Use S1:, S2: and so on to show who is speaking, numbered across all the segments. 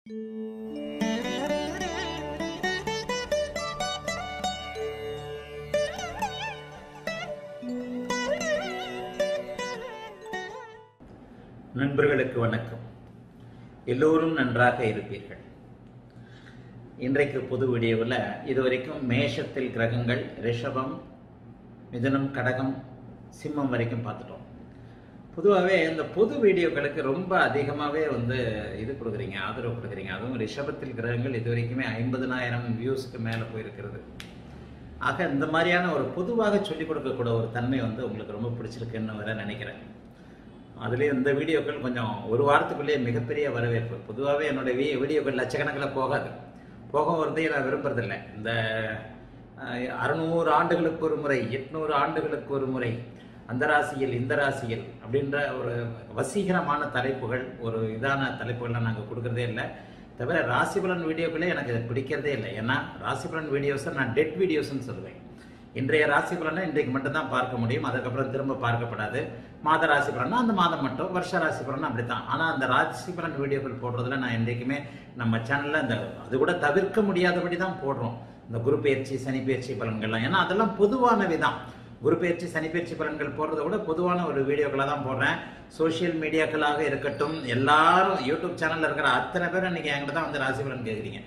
S1: நண்பர்களுக்கு வணக்கம் எல்லோரும் நன்றாக இருப்பீர்கள் இன்றைக்கு புது வீடியோவில் இதுவரைக்கும் மேஷத்தில் கிரகங்கள் ரிஷபம் மிதுனம் கடகம் சிம்மம் வரைக்கும் பார்த்துட்டோம் பொதுவாகவே இந்த பொது வீடியோக்களுக்கு ரொம்ப அதிகமாகவே வந்து இது கொடுக்குறீங்க ஆதரவு கொடுக்குறீங்க அதுவும் ரிஷபத்தில் கிரகங்கள் இது வரைக்குமே ஐம்பதுனாயிரம் வியூஸ்க்கு மேலே போயிருக்கிறது ஆக இந்த மாதிரியான ஒரு பொதுவாக சொல்லிக் கொடுக்கக்கூட ஒரு தன்மை வந்து உங்களுக்கு ரொம்ப பிடிச்சிருக்குன்னு வர நினைக்கிறேன் அதுலேயும் இந்த வீடியோக்கள் கொஞ்சம் ஒரு வாரத்துக்குள்ளேயே மிகப்பெரிய வரவேற்பு பொதுவாகவே என்னோட வீ வீடியோக்கள் லட்சக்கணக்கில் போகாது போக வரதையும் நான் விரும்புறதில்லை இந்த அஹ், அறுநூறு ஆண்டுகளுக்கு ஒரு முறை எட்நூறு ஆண்டுகளுக்கு ஒரு முறை அந்த ராசியில் இந்த ராசியில் அப்படின்ற ஒரு வசீகரமான தலைப்புகள் ஒரு இதான தலைப்புகள்லாம் நாங்கள் கொடுக்கறதே இல்லை தவிர ராசிபலன் வீடியோக்களே எனக்கு பிடிக்கிறதே இல்லை ஏன்னா ராசிபலன் வீடியோஸை நான் டெட் வீடியோஸ்னு சொல்லுவேன் இன்றைய ராசி பலனை இன்றைக்கு மட்டும்தான் பார்க்க முடியும் அதுக்கப்புறம் திரும்ப பார்க்கப்படாது மாத ராசி பலனா அந்த மாதம் மட்டும் வருஷ ராசி பலன் அப்படித்தான் ஆனால் அந்த ராசி பலன் வீடியோக்கள் போடுறதுல நான் என்றைக்குமே நம்ம சேனலில் இந்த அது கூட தவிர்க்க முடியாதபடி தான் போடுறோம் இந்த குரு பயிற்சி சனி பயிற்சி பலன்கள்லாம் ஏன்னா அதெல்லாம் பொதுவானவை தான் குரு பயிற்சி சனி பயிற்சி பலன்கள் போடுறத விட பொதுவான ஒரு வீடியோக்களை தான் போடுறேன் சோஷியல் மீடியாக்களாக இருக்கட்டும் எல்லாரும் யூடியூப் சேனலில் இருக்கிற அத்தனை பேரும் இன்னைக்கு என்கிட்ட தான் வந்து ராசி பலன் கேட்குறீங்க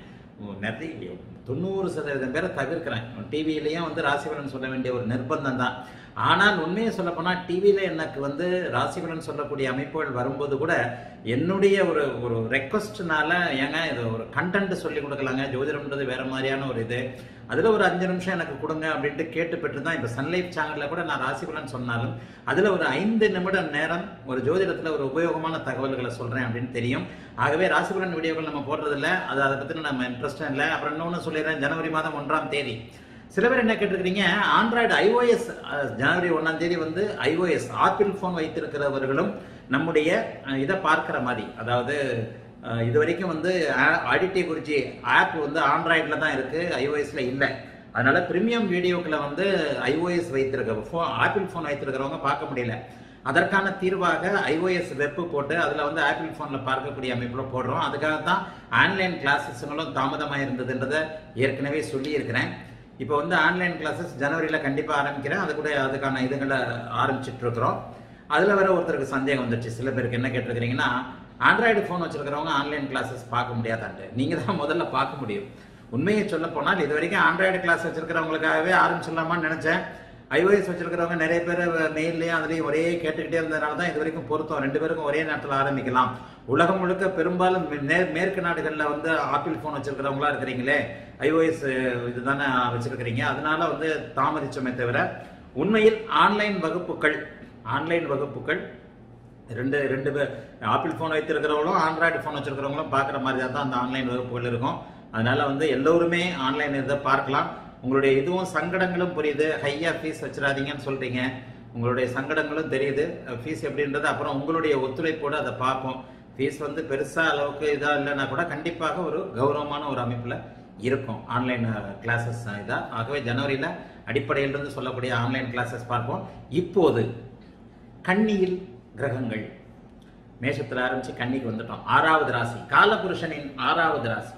S1: நிறைய தொண்ணூறு சதவீதம் பேரை தவிர்க்கிறேன் டிவியிலையும் வந்து ராசிபலன் சொல்ல வேண்டிய ஒரு நிர்பந்தம் தான் ஆனால் உண்மையை சொல்ல போனால் டிவியில் எனக்கு வந்து ராசிபலன் சொல்லக்கூடிய அமைப்புகள் வரும்போது கூட என்னுடைய ஒரு ஒரு ரெக்வஸ்ட்னால ஏங்க இது ஒரு கண்டென்ட் சொல்லி கொடுக்கலாங்க ஜோதிடம்ன்றது வேற மாதிரியான ஒரு இது அதில் ஒரு அஞ்சு நிமிஷம் எனக்கு கொடுங்க அப்படின்ட்டு கேட்டு பெற்று தான் இப்போ சன்லைஃப் சேனலில் கூட நான் ராசிபலன் சொன்னாலும் அதில் ஒரு ஐந்து நிமிடம் நேரம் ஒரு ஜோதிடத்தில் ஒரு உபயோகமான தகவல்களை சொல்கிறேன் அப்படின்னு தெரியும் ஆகவே ராசிபலன் வீடியோக்கள் நம்ம போடுறதில்ல அது அதை பற்றி நம்ம இன்ட்ரெஸ்டும் இல்லை அப்புறம் இன்னொன்று சொல்லிடுறேன் ஜனவரி மாதம் ஒன்றாம் தேதி சில பேர் என்ன கேட்டிருக்கிறீங்க ஆண்ட்ராய்டு ஐஓஎஸ் ஜனவரி ஒன்றாம் தேதி வந்து ஐஓஎஸ் ஆப்பிள் ஃபோன் வைத்திருக்கிறவர்களும் நம்முடைய அஹ், இதை பார்க்கிற மாதிரி அதாவது அஹ், இது வரைக்கும் வந்து ஆடிட்டி குறிச்சி ஆப் வந்து ஆண்ட்ராய்டில் தான் இருக்கு ஐஓஎஸ்ல இல்லை அதனால பிரீமியம் வீடியோக்களை வந்து ஐஓஎஸ் வைத்திருக்க ஃபோன் ஆப்பிள் ஃபோன் வைத்திருக்கிறவங்க பார்க்க முடியல அதற்கான தீர்வாக ஐஓஎஸ் வெப் போட்டு அதில் வந்து ஆப்பிள் ஃபோனில் பார்க்கக்கூடிய அமைப்பில் போடுறோம் அதுக்காக தான் ஆன்லைன் கிளாஸஸுங்களும் தாமதமாக இருந்ததுன்றதை ஏற்கனவே சொல்லியிருக்கிறேன் இப்போ வந்து ஆன்லைன் கிளாஸஸ் ஜனவரியில் கண்டிப்பாக ஆரம்பிக்கிறேன் அது கூட அதுக்கான இதுகளை ஆரம்பிச்சிட்டு இருக்கிறோம் அதில் வேற ஒருத்தருக்கு சந்தேகம் வந்துச்சு சில பேருக்கு என்ன கேட்டிருக்கிறீங்கன்னா ஆண்ட்ராய்டு ஃபோன் வச்சிருக்கிறவங்க ஆன்லைன் கிளாஸஸ் பார்க்க முடியாதான்ட்டு நீங்கள் தான் முதல்ல பார்க்க முடியும் உண்மையை சொல்ல போனால் இது வரைக்கும் ஆண்ட்ராய்டு கிளாஸ் வச்சிருக்கிறவங்களுக்காகவே ஆரம்பிச்சிடலாமான்னு நினச்சேன் ஐஓஎஸ் வச்சிருக்கிறவங்க நிறைய பேர் மெயிலையும் அதுலேயும் ஒரே கேட்டுக்கிட்டே இருந்ததுனால தான் இது வரைக்கும் பொருத்தம் ரெண்டு பேருக்கும் ஒரே நேரத்தில் ஆரம்பிக்கலாம் உலகம் முழுக்க பெரும்பாலும் மே- மேற்கு நாடுகளில் வந்து ஆப்பிள் ஃபோன் வச்சிருக்கிறவங்களா இருக்கிறீங்களே ஐஓஎஸ் இதுதானே வச்சிருக்கிறீங்க அதனால வந்து தாமதிச்சோமே தவிர உண்மையில் ஆன்லைன் வகுப்புகள் ஆன்லைன் வகுப்புகள் ரெண்டு ரெண்டு பேர் ஆப்பிள் ஃபோன் வைத்திருக்கிறவங்களும் ஆண்ட்ராய்டு ஃபோன் வச்சிருக்கிறவங்களும் பார்க்குற மாதிரி தான் அந்த ஆன்லைன் வகுப்புகள் இருக்கும் அதனால வந்து எல்லோருமே ஆன்லைன் இதை பார்க்கலாம் உங்களுடைய இதுவும் சங்கடங்களும் புரியுது ஹையா ஃபீஸ் வச்சிடாதீங்கன்னு சொல்றீங்க உங்களுடைய சங்கடங்களும் தெரியுது ஃபீஸ் எப்படின்றது அப்புறம் உங்களுடைய ஒத்துழைப்போடு அதை பார்ப்போம் ஃபீஸ் வந்து பெருசா அளவுக்கு இதா இல்லைன்னா கூட கண்டிப்பாக ஒரு கௌரவமான ஒரு அமைப்புல இருக்கும் ஆன்லைன் கிளாஸஸ் இதா ஆகவே ஜனவரியில அடிப்படையில் இருந்து சொல்லக்கூடிய ஆன்லைன் கிளாஸஸ் பார்ப்போம் இப்போது கன்னியில் கிரகங்கள் மேஷத்துல ஆரம்பிச்சு கன்னிக்கு வந்துட்டோம் ஆறாவது ராசி காலபுருஷனின் ஆறாவது ராசி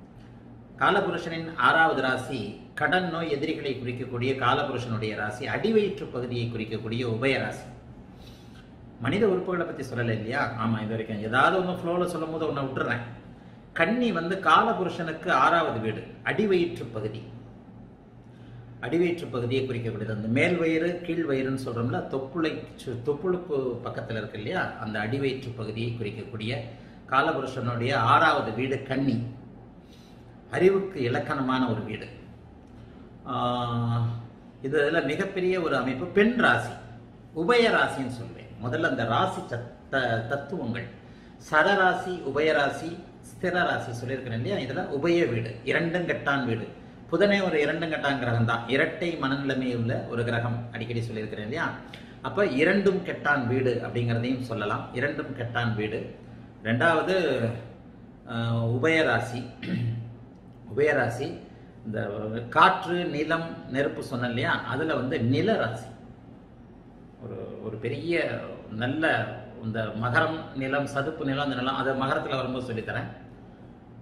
S1: காலபுருஷனின் ஆறாவது ராசி கடன் நோய் எதிரிகளை குறிக்கக்கூடிய காலபுருஷனுடைய ராசி அடிவயிற்று பகுதியை குறிக்கக்கூடிய உபய ராசி மனித உறுப்புகளை பத்தி சொல்லலை இல்லையா ஆமா இது வரைக்கும் ஏதாவது ஒன்று ஃப்ளோல சொல்லும் போது ஒன்று விட்டுறேன் கன்னி வந்து காலபுருஷனுக்கு ஆறாவது வீடு அடிவயிற்று பகுதி அடிவயிற்று பகுதியை குறிக்கக்கூடியது அந்த மேல் வயிறு கீழ் வயிறுன்னு சொல்றோம்ல தொப்புளை சு- தொப்புளுக்கு பக்கத்துல இருக்கு இல்லையா அந்த அடிவயிற்று பகுதியை குறிக்கக்கூடிய காலபுருஷனுடைய ஆறாவது வீடு கன்னி அறிவுக்கு இலக்கணமான ஒரு வீடு ஆஹ் இதுல மிகப்பெரிய ஒரு அமைப்பு பெண் ராசி உபய ராசின்னு சொல்வேன் முதல்ல அந்த ராசி சத்த தத்துவங்கள் சரராசி உபயராசி ஸ்திர ராசி சொல்லியிருக்கிறேன் இல்லையா இதுல உபய வீடு இரண்டும் கெட்டான் வீடு புதனே ஒரு இரண்டும் கெட்டான் கிரகம் தான் இரட்டை மனநிலைமை உள்ள ஒரு கிரகம் அடிக்கடி சொல்லியிருக்கிறேன் இல்லையா அப்ப இரண்டும் கெட்டான் வீடு அப்படிங்கிறதையும் சொல்லலாம் இரண்டும் கெட்டான் வீடு ரெண்டாவது ஆஹ், உபயராசி உபயராசி இந்த காற்று நிலம் நெருப்பு சொன்னேன் இல்லையா அதுல வந்து நில ராசி ஒரு ஒரு பெரிய நல்ல இந்த மகரம் நிலம் சதுப்பு நிலம் அந்த நிலம் அது மகரத்தில் வரும்போது சொல்லித்தரேன்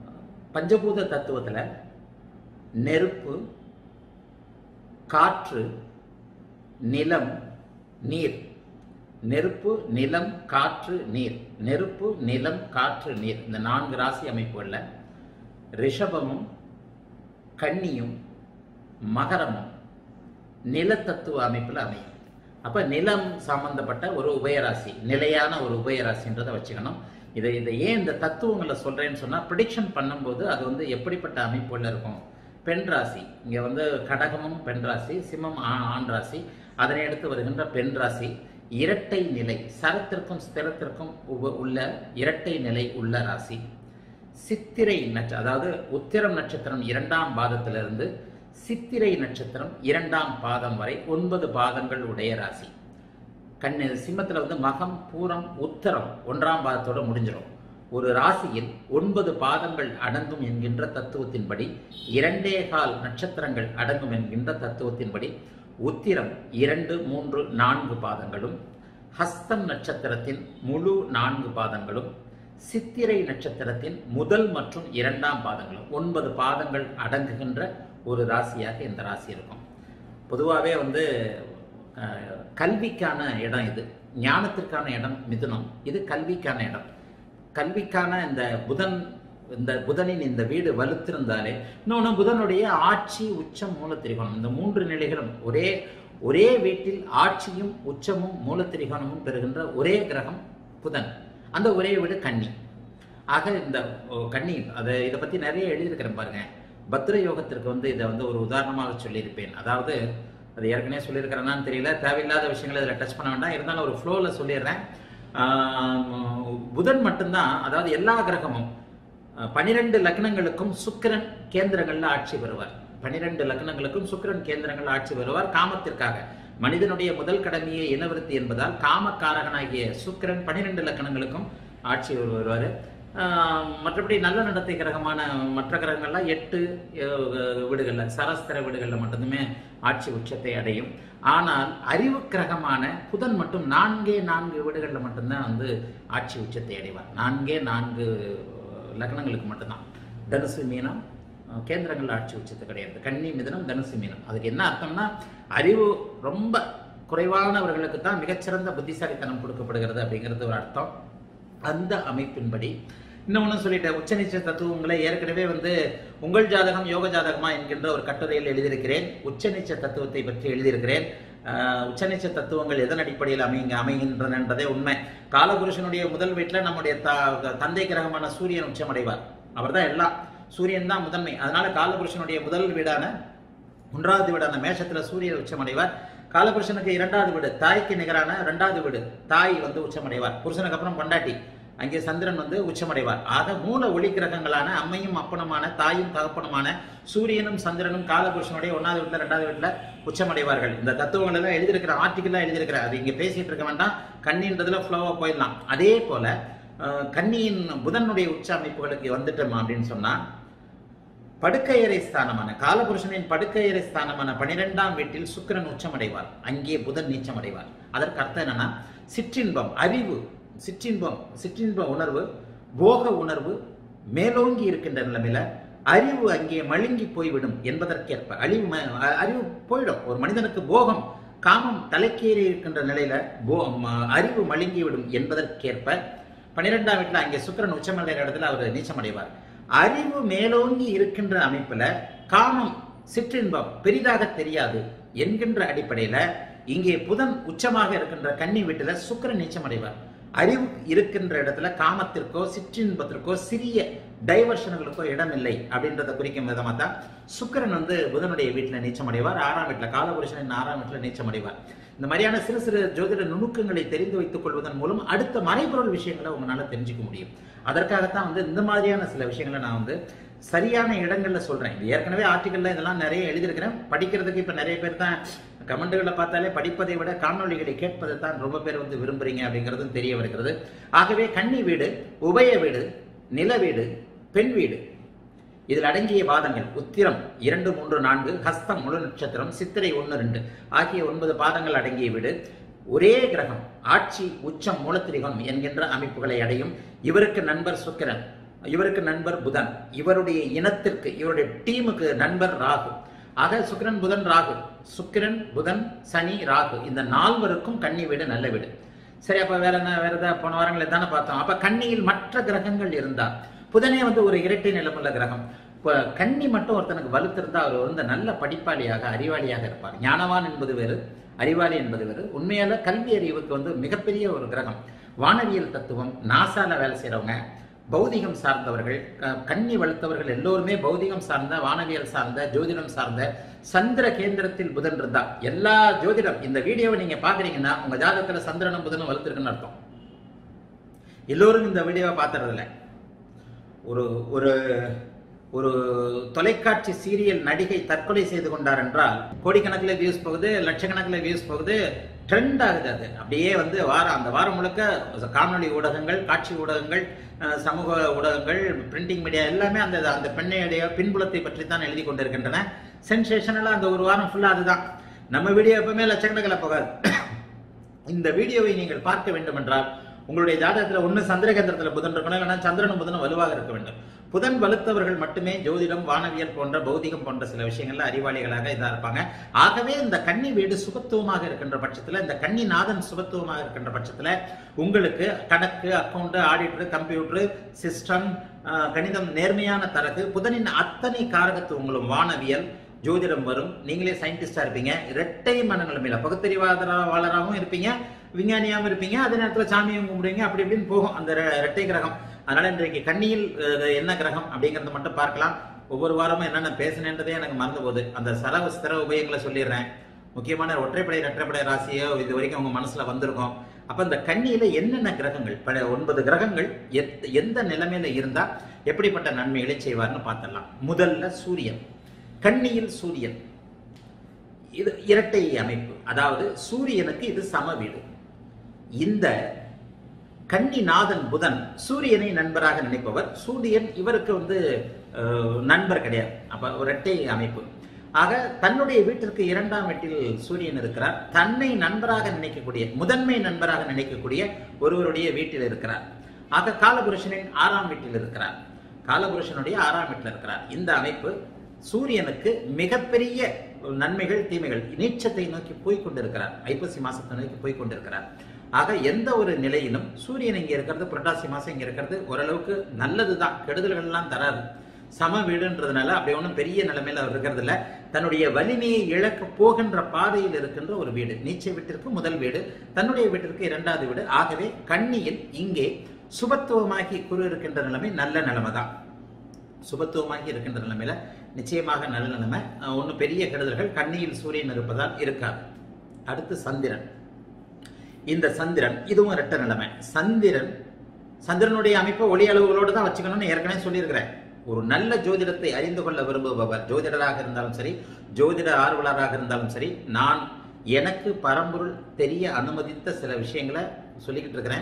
S1: பஞ்சபூத தத்துவத்துல நெருப்பு காற்று நிலம் நீர் நெருப்பு நிலம் காற்று நீர் நெருப்பு நிலம் காற்று நீர் இந்த நான்கு ராசி அமைப்புகளில் ரிஷபமும் கன்னியும் மகரமும் நிலத்தத்துவ அமைப்பில் அமையும் அப்ப நிலம் சம்பந்தப்பட்ட ஒரு உபயராசி நிலையான ஒரு உபயராசின்றதை வச்சுக்கணும் இதை இதை ஏன் இந்த தத்துவங்களை சொல்றேன்னு சொன்னா ப்ரிடிக்ஷன் பண்ணும்போது அது வந்து எப்படிப்பட்ட அமைப்புல இருக்கும் பெண் ராசி இங்க வந்து கடகமும் பெண் ராசி சிம்மம் ஆ- ஆண் ராசி அதனை அடுத்து வருகின்ற பெண் ராசி இரட்டை நிலை சரத்திற்கும் ஸ்திரத்திற்கும் உப- உள்ள இரட்டை நிலை உள்ள ராசி சித்திரை நட்ச அதாவது உத்திரம் நட்சத்திரம் இரண்டாம் பாதத்திலிருந்து சித்திரை நட்சத்திரம் இரண்டாம் பாதம் வரை ஒன்பது பாதங்கள் உடைய ராசி கண்ணு சிம்மத்துல வந்து மகம் பூரம் உத்தரம் ஒன்றாம் பாதத்தோட முடிஞ்சிடும் ஒரு ராசியில் ஒன்பது பாதங்கள் அடங்கும் என்கின்ற தத்துவத்தின்படி இரண்டே கால் நட்சத்திரங்கள் அடங்கும் என்கின்ற தத்துவத்தின்படி உத்திரம் இரண்டு மூன்று நான்கு பாதங்களும் ஹஸ்தம் நட்சத்திரத்தின் முழு நான்கு பாதங்களும் சித்திரை நட்சத்திரத்தின் முதல் மற்றும் இரண்டாம் பாதங்களும் ஒன்பது பாதங்கள் அடங்குகின்ற ஒரு ராசியாக இந்த ராசி இருக்கும் பொதுவாகவே வந்து அஹ், கல்விக்கான இடம் இது ஞானத்திற்கான இடம் மிதுனம் இது கல்விக்கான இடம் கல்விக்கான இந்த புதன் இந்த புதனின் இந்த வீடு வலுத்திருந்தாலே இன்னொன்று புதனுடைய ஆட்சி உச்சம் மூலத்திரிகோணம் இந்த மூன்று நிலைகளும் ஒரே ஒரே வீட்டில் ஆட்சியும் உச்சமும் மூலத்திரிகோணமும் பெறுகின்ற ஒரே கிரகம் புதன் அந்த ஒரே வீடு கன்னி ஆக இந்த ஓ, கன்னி அதை இதை பற்றி நிறைய எழுதியிருக்கிறேன் பாருங்க பத்ர யோகத்திற்கு வந்து இதை வந்து ஒரு உதாரணமாக சொல்லியிருப்பேன் அதாவது அது ஏற்கனவே சொல்லியிருக்கிறேன்னான்னு தெரியல தேவையில்லாத விஷயங்களை இதில் டச் பண்ண வேண்டாம் இருந்தாலும் ஒரு ஃப்ளோவில் சொல்லிடுறேன் ஆஹ், புதன் மட்டும்தான் அதாவது எல்லா கிரகமும் பனிரெண்டு லக்னங்களுக்கும் சுக்கிரன் கேந்திரங்கள்ல ஆட்சி பெறுவார் பனிரெண்டு லக்னங்களுக்கும் சுக்கிரன் கேந்திரங்கள் ஆட்சி பெறுவார் காமத்திற்காக மனிதனுடைய முதல் கடமையே இனவிருத்தி என்பதால் காமக்காரகனாகிய சுக்கிரன் பனிரெண்டு லக்னங்களுக்கும் ஆட்சி வருவார் மற்றபடி நல்ல நடத்தை கிரகமான மற்ற கிரகங்கள்லாம் எட்டு அஹ், வீடுகள்ல சரஸ்திர வீடுகள்ல மட்டுமே ஆட்சி உச்சத்தை அடையும் ஆனால் அறிவு கிரகமான புதன் மட்டும் நான்கே நான்கு வீடுகளில் மட்டும்தான் வந்து ஆட்சி உச்சத்தை அடைவார் நான்கே நான்கு லக்னங்களுக்கு மட்டும்தான் தனுசு மீனம் அஹ், கேந்திரங்கள் ஆட்சி உச்சத்து கிடையாது கன்னி மிதனம் தனுசு மீனம் அதுக்கு என்ன அர்த்தம்னா அறிவு ரொம்ப குறைவானவர்களுக்கு தான் மிகச்சிறந்த புத்திசாலித்தனம் கொடுக்கப்படுகிறது அப்படிங்கிறது ஒரு அர்த்தம் அந்த அமைப்பின்படி இன்னொன்னு சொல்லிட்டேன் உச்சநீச்ச தத்துவங்களை ஏற்கனவே வந்து உங்கள் ஜாதகம் யோக ஜாதகமா என்கின்ற ஒரு கட்டுரையில் எழுதியிருக்கிறேன் உச்சநீச்ச தத்துவத்தை பற்றி எழுதியிருக்கிறேன் ஆஹ் உச்சநீச்ச தத்துவங்கள் எதன் அடிப்படையில் அமைங்க அமைகின்றன என்பதே உண்மை காலபுருஷனுடைய முதல் வீட்டில் நம்முடைய த- தந்தை கிரகமான சூரியன் உச்சமடைவார் அவர்தான் எல்லாம் சூரியன் தான் முதன்மை அதனால காலபுருஷனுடைய முதல் வீடான ஒன்றாவது வீடான மேஷத்துல சூரியன் உச்சமடைவார் காலபுருஷனுக்கு இரண்டாவது வீடு தாய்க்கு நிகரான இரண்டாவது வீடு தாய் வந்து உச்சமடைவார் புருஷனுக்கு அப்புறம் பொண்டாட்டி அங்கே சந்திரன் வந்து உச்சமடைவார் ஆக மூல ஒளி கிரகங்களான அம்மையும் அப்பனுமான தாயும் தகப்பனுமான சூரியனும் சந்திரனும் காலபுருஷனுடைய ஒன்றாவது வீட்டுல ரெண்டாவது வீட்டுல உச்சமடைவார்கள் இந்த தத்துவங்கள் எல்லாம் எழுதியிருக்கிற ஆர்டிக்கலா எழுதியிருக்கிற அது இங்க பேசிட்டு இருக்க வேண்டாம் கண்ணின்றதுல ஃப்ளோவா போயிடலாம் அதே போல அஹ், கன்னியின் புதனுடைய உச்ச அமைப்புகளுக்கு வந்துட்டோம் அப்படின்னு சொன்னா படுக்கையறை ஸ்தானமான காலபுருஷனின் படுக்கையறை ஸ்தானமான பனிரெண்டாம் வீட்டில் சுக்கிரன் உச்சமடைவார் அங்கே புதன் நீச்சமடைவார் அதற்கு அர்த்தம் என்னன்னா சிற்றின்பம் அறிவு சிற்றின்பம் சிற்றின்ப உணர்வு போக உணர்வு மேலோங்கி இருக்கின்ற நிலைமையில அறிவு அங்கே மழுங்கி போய்விடும் என்பதற்கேற்ப அழிவு ம- அ- அறிவு போயிடும் ஒரு மனிதனுக்கு போகம் காமம் தலைக்கேறி இருக்கின்ற நிலையில போ ம- அறிவு மழுங்கி விடும் என்பதற்கேற்ப பன்னிரெண்டாம் வீட்டுல அங்கே சுக்கிரன் உச்சமடைகிற இடத்துல அவர் நீச்சமடைவார் அறிவு மேலோங்கி இருக்கின்ற அமைப்புல காமம் சிற்றின்பம் பெரிதாக தெரியாது என்கின்ற அடிப்படையில இங்கே புதன் உச்சமாக இருக்கின்ற கன்னி வீட்டுல சுக்கிரன் நீச்சமடைவார் அறிவு இருக்கின்ற இடத்துல காமத்திற்கோ சிற்றின்பத்திற்கோ சிறிய டைவர்ஷன்களுக்கோ இடமில்லை அப்படின்றத குறிக்கும் விதமா தான் சுக்கிரன் வந்து புதனுடைய வீட்டுல நீச்சமடைவார் ஆறாம் வீட்டுல காலபுருஷனின் ஆறாம் வீட்டுல நீச்சமடைவார் இந்த மாதிரியான சிறு சிறு ஜோதிட நுணுக்கங்களை தெரிந்து வைத்துக் கொள்வதன் மூலம் அடுத்த மறைபொருள் விஷயங்களை உங்களால தெரிஞ்சுக்க முடியும் அதற்காகத்தான் வந்து இந்த மாதிரியான சில விஷயங்களை நான் வந்து சரியான இடங்கள்ல சொல்றேன் இது ஏற்கனவே ஆர்டிக்கல்ல இதெல்லாம் நிறைய எழுதியிருக்கிறேன் படிக்கிறதுக்கு இப்ப நிறைய பேர் தான் கமெண்ட்களை பார்த்தாலே படிப்பதை விட காணொளிகளை கேட்பதை தான் ரொம்ப பேர் வந்து விரும்புறீங்க அப்படிங்கிறதும் தெரிய வருகிறது ஆகவே கன்னி வீடு உபய வீடு நில வீடு பெண் வீடு இதில் அடங்கிய பாதங்கள் உத்திரம் இரண்டு மூன்று நான்கு ஹஸ்தம் முழு நட்சத்திரம் சித்திரை ஒன்று ரெண்டு ஆகிய ஒன்பது பாதங்கள் அடங்கிய வீடு ஒரே கிரகம் ஆட்சி உச்சம் மூலத்திரிகம் என்கின்ற அமைப்புகளை அடையும் இவருக்கு நண்பர் சுக்கிரன் இவருக்கு நண்பர் புதன் இவருடைய இனத்திற்கு இவருடைய டீமுக்கு நண்பர் ராகு ஆக சுக்கிரன் புதன் ராகு சுக்கிரன் புதன் சனி ராகு இந்த நால்வருக்கும் கன்னி வீடு நல்ல வீடு சரி அப்ப வேற என்ன வேற ஏதாவது போன வாரங்களில் தானே பார்த்தோம் அப்ப கன்னியில் மற்ற கிரகங்கள் இருந்தா புதனே வந்து ஒரு இரட்டை நிலமுள்ள கிரகம் இப்போ கன்னி மட்டும் ஒருத்தனுக்கு வலுத்திருந்தா அவர் வந்து நல்ல படிப்பாளியாக அறிவாளியாக இருப்பார் ஞானவான் என்பது வேறு அறிவாளி என்பது வேறு உண்மையால கல்வி அறிவுக்கு வந்து மிகப்பெரிய ஒரு கிரகம் வானவியல் தத்துவம் நாசால வேலை செய்றவங்க பௌதிகம் சார்ந்தவர்கள் க- கன்னி வளர்த்தவர்கள் எல்லோருமே பௌதிகம் சார்ந்த வானவியல் சார்ந்த ஜோதிடம் சார்ந்த சந்திர கேந்திரத்தில் புதன் இருந்தா எல்லா ஜோதிடம் இந்த வீடியோவை நீங்க பாக்குறீங்கன்னா உங்க ஜாதகத்துல சந்திரனும் புதனும் வலுத்திருக்குன்னு அர்த்தம் எல்லோரும் இந்த வீடியோவை பார்த்துறதில்ல ஒரு ஒரு ஒரு தொலைக்காட்சி சீரியல் நடிகை தற்கொலை செய்து கொண்டார் என்றால் கோடிக்கணக்கில் வியூஸ் போகுது லட்சக்கணக்கில் வியூஸ் போகுது ட்ரெண்ட் ஆகுது அது அப்படியே வந்து வாரம் அந்த வாரம் முழுக்க காணொளி ஊடகங்கள் காட்சி ஊடகங்கள் அஹ், சமூக ஊடகங்கள் பிரிண்டிங் மீடியா எல்லாமே அந்த அந்த பெண்ணையுடைய பின்புலத்தை பற்றி தான் எழுதி கொண்டிருக்கின்றன சென்சேஷனலாக அந்த ஒரு வாரம் ஃபுல்லாக அதுதான் நம்ம வீடியோ எப்பவுமே லட்சக்கணக்கில் போகாது இந்த வீடியோவை நீங்கள் பார்க்க வேண்டும் என்றால் உங்களுடைய ஜாதகத்துல ஒண்ணு சந்திரகேந்திரத்துல புதன் இருக்கணும் இல்லைன்னா சந்திரனும் புதனும் வலுவாக இருக்க வேண்டும் புதன் வலுத்தவர்கள் மட்டுமே ஜோதிடம் வானவியல் போன்ற பௌதிகம் போன்ற சில விஷயங்கள்ல அறிவாளிகளாக இதா இருப்பாங்க ஆகவே இந்த கன்னி வீடு சுபத்துவமாக இருக்கின்ற பட்சத்துல இந்த கன்னி நாதன் சுபத்துவமாக இருக்கின்ற பட்சத்துல உங்களுக்கு கணக்கு அக்கவுண்ட் ஆடிட்டர் கம்ப்யூட்டர் சிஸ்டம் கணிதம் நேர்மையான தரகு புதனின் அத்தனை காரகத்துவங்களும் வானவியல் ஜோதிடம் வரும் நீங்களே சயின்டிஸ்டா இருப்பீங்க இரட்டை மனநிலைமையில பகுத்தறிவாளராகவும் இருப்பீங்க விஞ்ஞானியாகவும் இருப்பீங்க அதே நேரத்தில் சாமியும் கும்பிடுவீங்க அப்படி இப்படின்னு போகும் அந்த ரெ- இரட்டை கிரகம் அதனால இன்றைக்கு கன்னியில் அஹ், என்ன கிரகம் அப்படிங்கறத மட்டும் பார்க்கலாம் ஒவ்வொரு வாரமும் என்னென்ன பேசினேன்றதே எனக்கு மறந்து போகுது அந்த சரவ ஸ்திர உபயங்களை சொல்லிடுறேன் முக்கியமான ஒற்றைப்படை இரட்டைப்படை ராசியோ இது வரைக்கும் உங்க மனசுல வந்திருக்கும் அப்ப இந்த கன்னியில என்னென்ன கிரகங்கள் பல ஒன்பது கிரகங்கள் எத்- எந்த நிலைமையில இருந்தா எப்படிப்பட்ட நன்மைகளை செய்வார்னு பார்த்தலாம் முதல்ல சூரியன் கன்னியில் சூரியன் இது இரட்டை அமைப்பு அதாவது சூரியனுக்கு இது சம வீடு இந்த கன்னிநாதன் புதன் சூரியனை நண்பராக நினைப்பவர் சூரியன் இவருக்கு வந்து அஹ், நண்பர் கிடையாது அப்ப ஒரு இரட்டை அமைப்பு ஆக தன்னுடைய வீட்டிற்கு இரண்டாம் வீட்டில் சூரியன் இருக்கிறார் தன்னை நண்பராக நினைக்கக்கூடிய முதன்மை நண்பராக நினைக்கக்கூடிய ஒருவருடைய வீட்டில் இருக்கிறார் ஆக காலபுருஷனின் ஆறாம் வீட்டில் இருக்கிறார் காலபுருஷனுடைய ஆறாம் வீட்டில் இருக்கிறார் இந்த அமைப்பு சூரியனுக்கு மிகப்பெரிய நன்மைகள் தீமைகள் நீச்சத்தை நோக்கி போய் கொண்டிருக்கிறார் ஐப்பசி மாசத்தை நோக்கி போய் கொண்டிருக்கிறார் ஆக எந்த ஒரு நிலையிலும் சூரியன் இங்க இருக்கிறது புரட்டாசி மாசம் இங்க இருக்கிறது ஓரளவுக்கு நல்லதுதான் கெடுதல்கள் எல்லாம் தராது சம வீடுன்றதுனால அப்படி ஒன்றும் பெரிய நிலைமையில அவர் இருக்கிறது இல்ல தன்னுடைய வலிமையை இழக்க போகின்ற பாதையில் இருக்கின்ற ஒரு வீடு நீச்ச வீட்டிற்கு முதல் வீடு தன்னுடைய வீட்டிற்கு இரண்டாவது வீடு ஆகவே கண்ணியில் இங்கே சுபத்துவமாகி குரு இருக்கின்ற நிலைமை நல்ல நிலைமை தான் சுபத்துவமாகி இருக்கின்ற நிலைமையில நிச்சயமாக நல்ல நிலைமை ஒன்றும் பெரிய கெடுதல்கள் கண்ணியில் சூரியன் இருப்பதால் இருக்காது அடுத்து சந்திரன் இந்த சந்திரன் இதுவும் இரட்ட நிலைமை சந்திரன் சந்திரனுடைய அமைப்பை ஒளி அளவுகளோடு தான் வச்சுக்கணும்னு ஏற்கனவே சொல்லியிருக்கிறேன் ஒரு நல்ல ஜோதிடத்தை அறிந்து கொள்ள விரும்புபவர் ஜோதிடராக இருந்தாலும் சரி ஜோதிட ஆர்வலராக இருந்தாலும் சரி நான் எனக்கு பரம்பொருள் தெரிய அனுமதித்த சில விஷயங்களை சொல்லிக்கிட்டு இருக்கிறேன்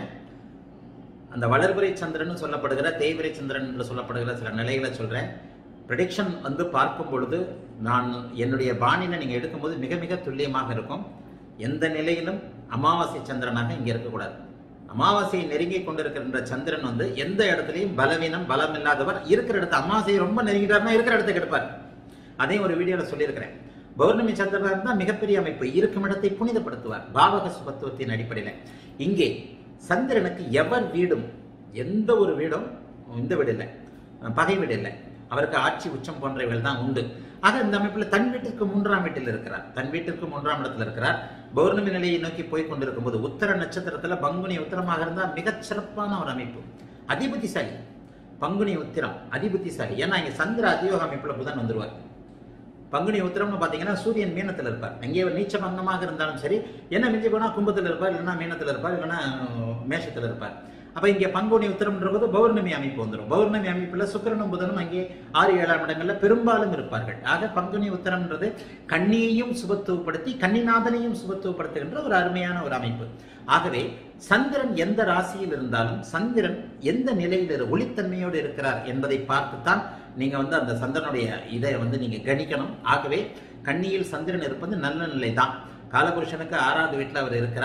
S1: அந்த வளர்பிறை சந்திரன் சொல்லப்படுகிற தேய்பிறை சந்திரன் என்று சொல்லப்படுகிற சில நிலைகளை சொல்றேன் ப்ரெடிக்ஷன் வந்து பார்க்கும் பொழுது நான் என்னுடைய பாணியில நீங்க எடுக்கும்போது மிக மிக துல்லியமாக இருக்கும் எந்த நிலையிலும் அமாவாசை சந்திரனாக இங்க இருக்கக்கூடாது அமாவாசையை நெருங்கி கொண்டிருக்கின்ற சந்திரன் வந்து எந்த இடத்துலையும் பலவீனம் பலம் இல்லாதவர் இருக்கிற இடத்து அமாவாசையை ரொம்ப நெருங்கிட்டாருன்னா இருக்கிற இடத்துக்கு எடுப்பார் அதையும் ஒரு வீடியோல சொல்லியிருக்கிறேன் பௌர்ணமி சந்திரனா இருந்தா மிகப்பெரிய அமைப்பு இருக்கும் இடத்தை புனிதப்படுத்துவார் பாவக சுபத்துவத்தின் அடிப்படையில் இங்கே சந்திரனுக்கு எவர் வீடும் எந்த ஒரு வீடும் இந்த வீடு இல்லை பகை வீடு இல்லை அவருக்கு ஆட்சி உச்சம் போன்றவைகள் தான் உண்டு ஆக இந்த அமைப்பில் தன் வீட்டிற்கு மூன்றாம் வீட்டில் இருக்கிறார் தன் வீட்டிற்கு மூன்றாம் இடத்துல இருக்கிறார் பௌர்ணமி நிலையை நோக்கி போய் கொண்டிருக்கும் போது உத்தர நட்சத்திரத்துல பங்குனி உத்தரமாக இருந்தால் மிகச் சிறப்பான ஒரு அமைப்பு அதிபுத்திசாலி பங்குனி உத்திரம் அதிபுத்திசாலி ஏன்னா இங்க சந்திர அதியோக அமைப்புல புதன் வந்துருவார் பங்குனி உத்திரம்னு பாத்தீங்கன்னா சூரியன் மீனத்தில் இருப்பார் அங்கே ஒரு நீச்ச பங்கமாக இருந்தாலும் சரி என்ன மிஞ்சி போனா கும்பத்தில் இருப்பார் இல்லைன்னா மீனத்தில் இருப்பார் இல்லைன்னா மேஷத்தில் இருப்பார் அப்ப இங்க பங்குனி உத்திரம்ன்ற போது பௌர்ணமி அமைப்பு வந்துடும் பௌர்ணமி அமைப்புல சுக்கிரனும் புதனும் அங்கே ஆறு ஏழாம் இடங்கள்ல பெரும்பாலும் இருப்பார்கள் ஆக பங்குனி உத்திரம்ன்றது கன்னியையும் சுபத்துவப்படுத்தி கன்னிநாதனையும் சுபத்துவப்படுத்துகின்ற ஒரு அருமையான ஒரு அமைப்பு ஆகவே சந்திரன் எந்த ராசியில் இருந்தாலும் சந்திரன் எந்த நிலையில் இரு- ஒளித்தன்மையோடு இருக்கிறார் என்பதை பார்த்துத்தான் நீங்க வந்து அந்த சந்திரனுடைய இதை வந்து நீங்க கணிக்கணும் ஆகவே கன்னியில் சந்திரன் இருப்பது நல்ல நிலை தான் காலபுருஷனுக்கு ஆறாவது வீட்டில் அவர் இருக்கிறார்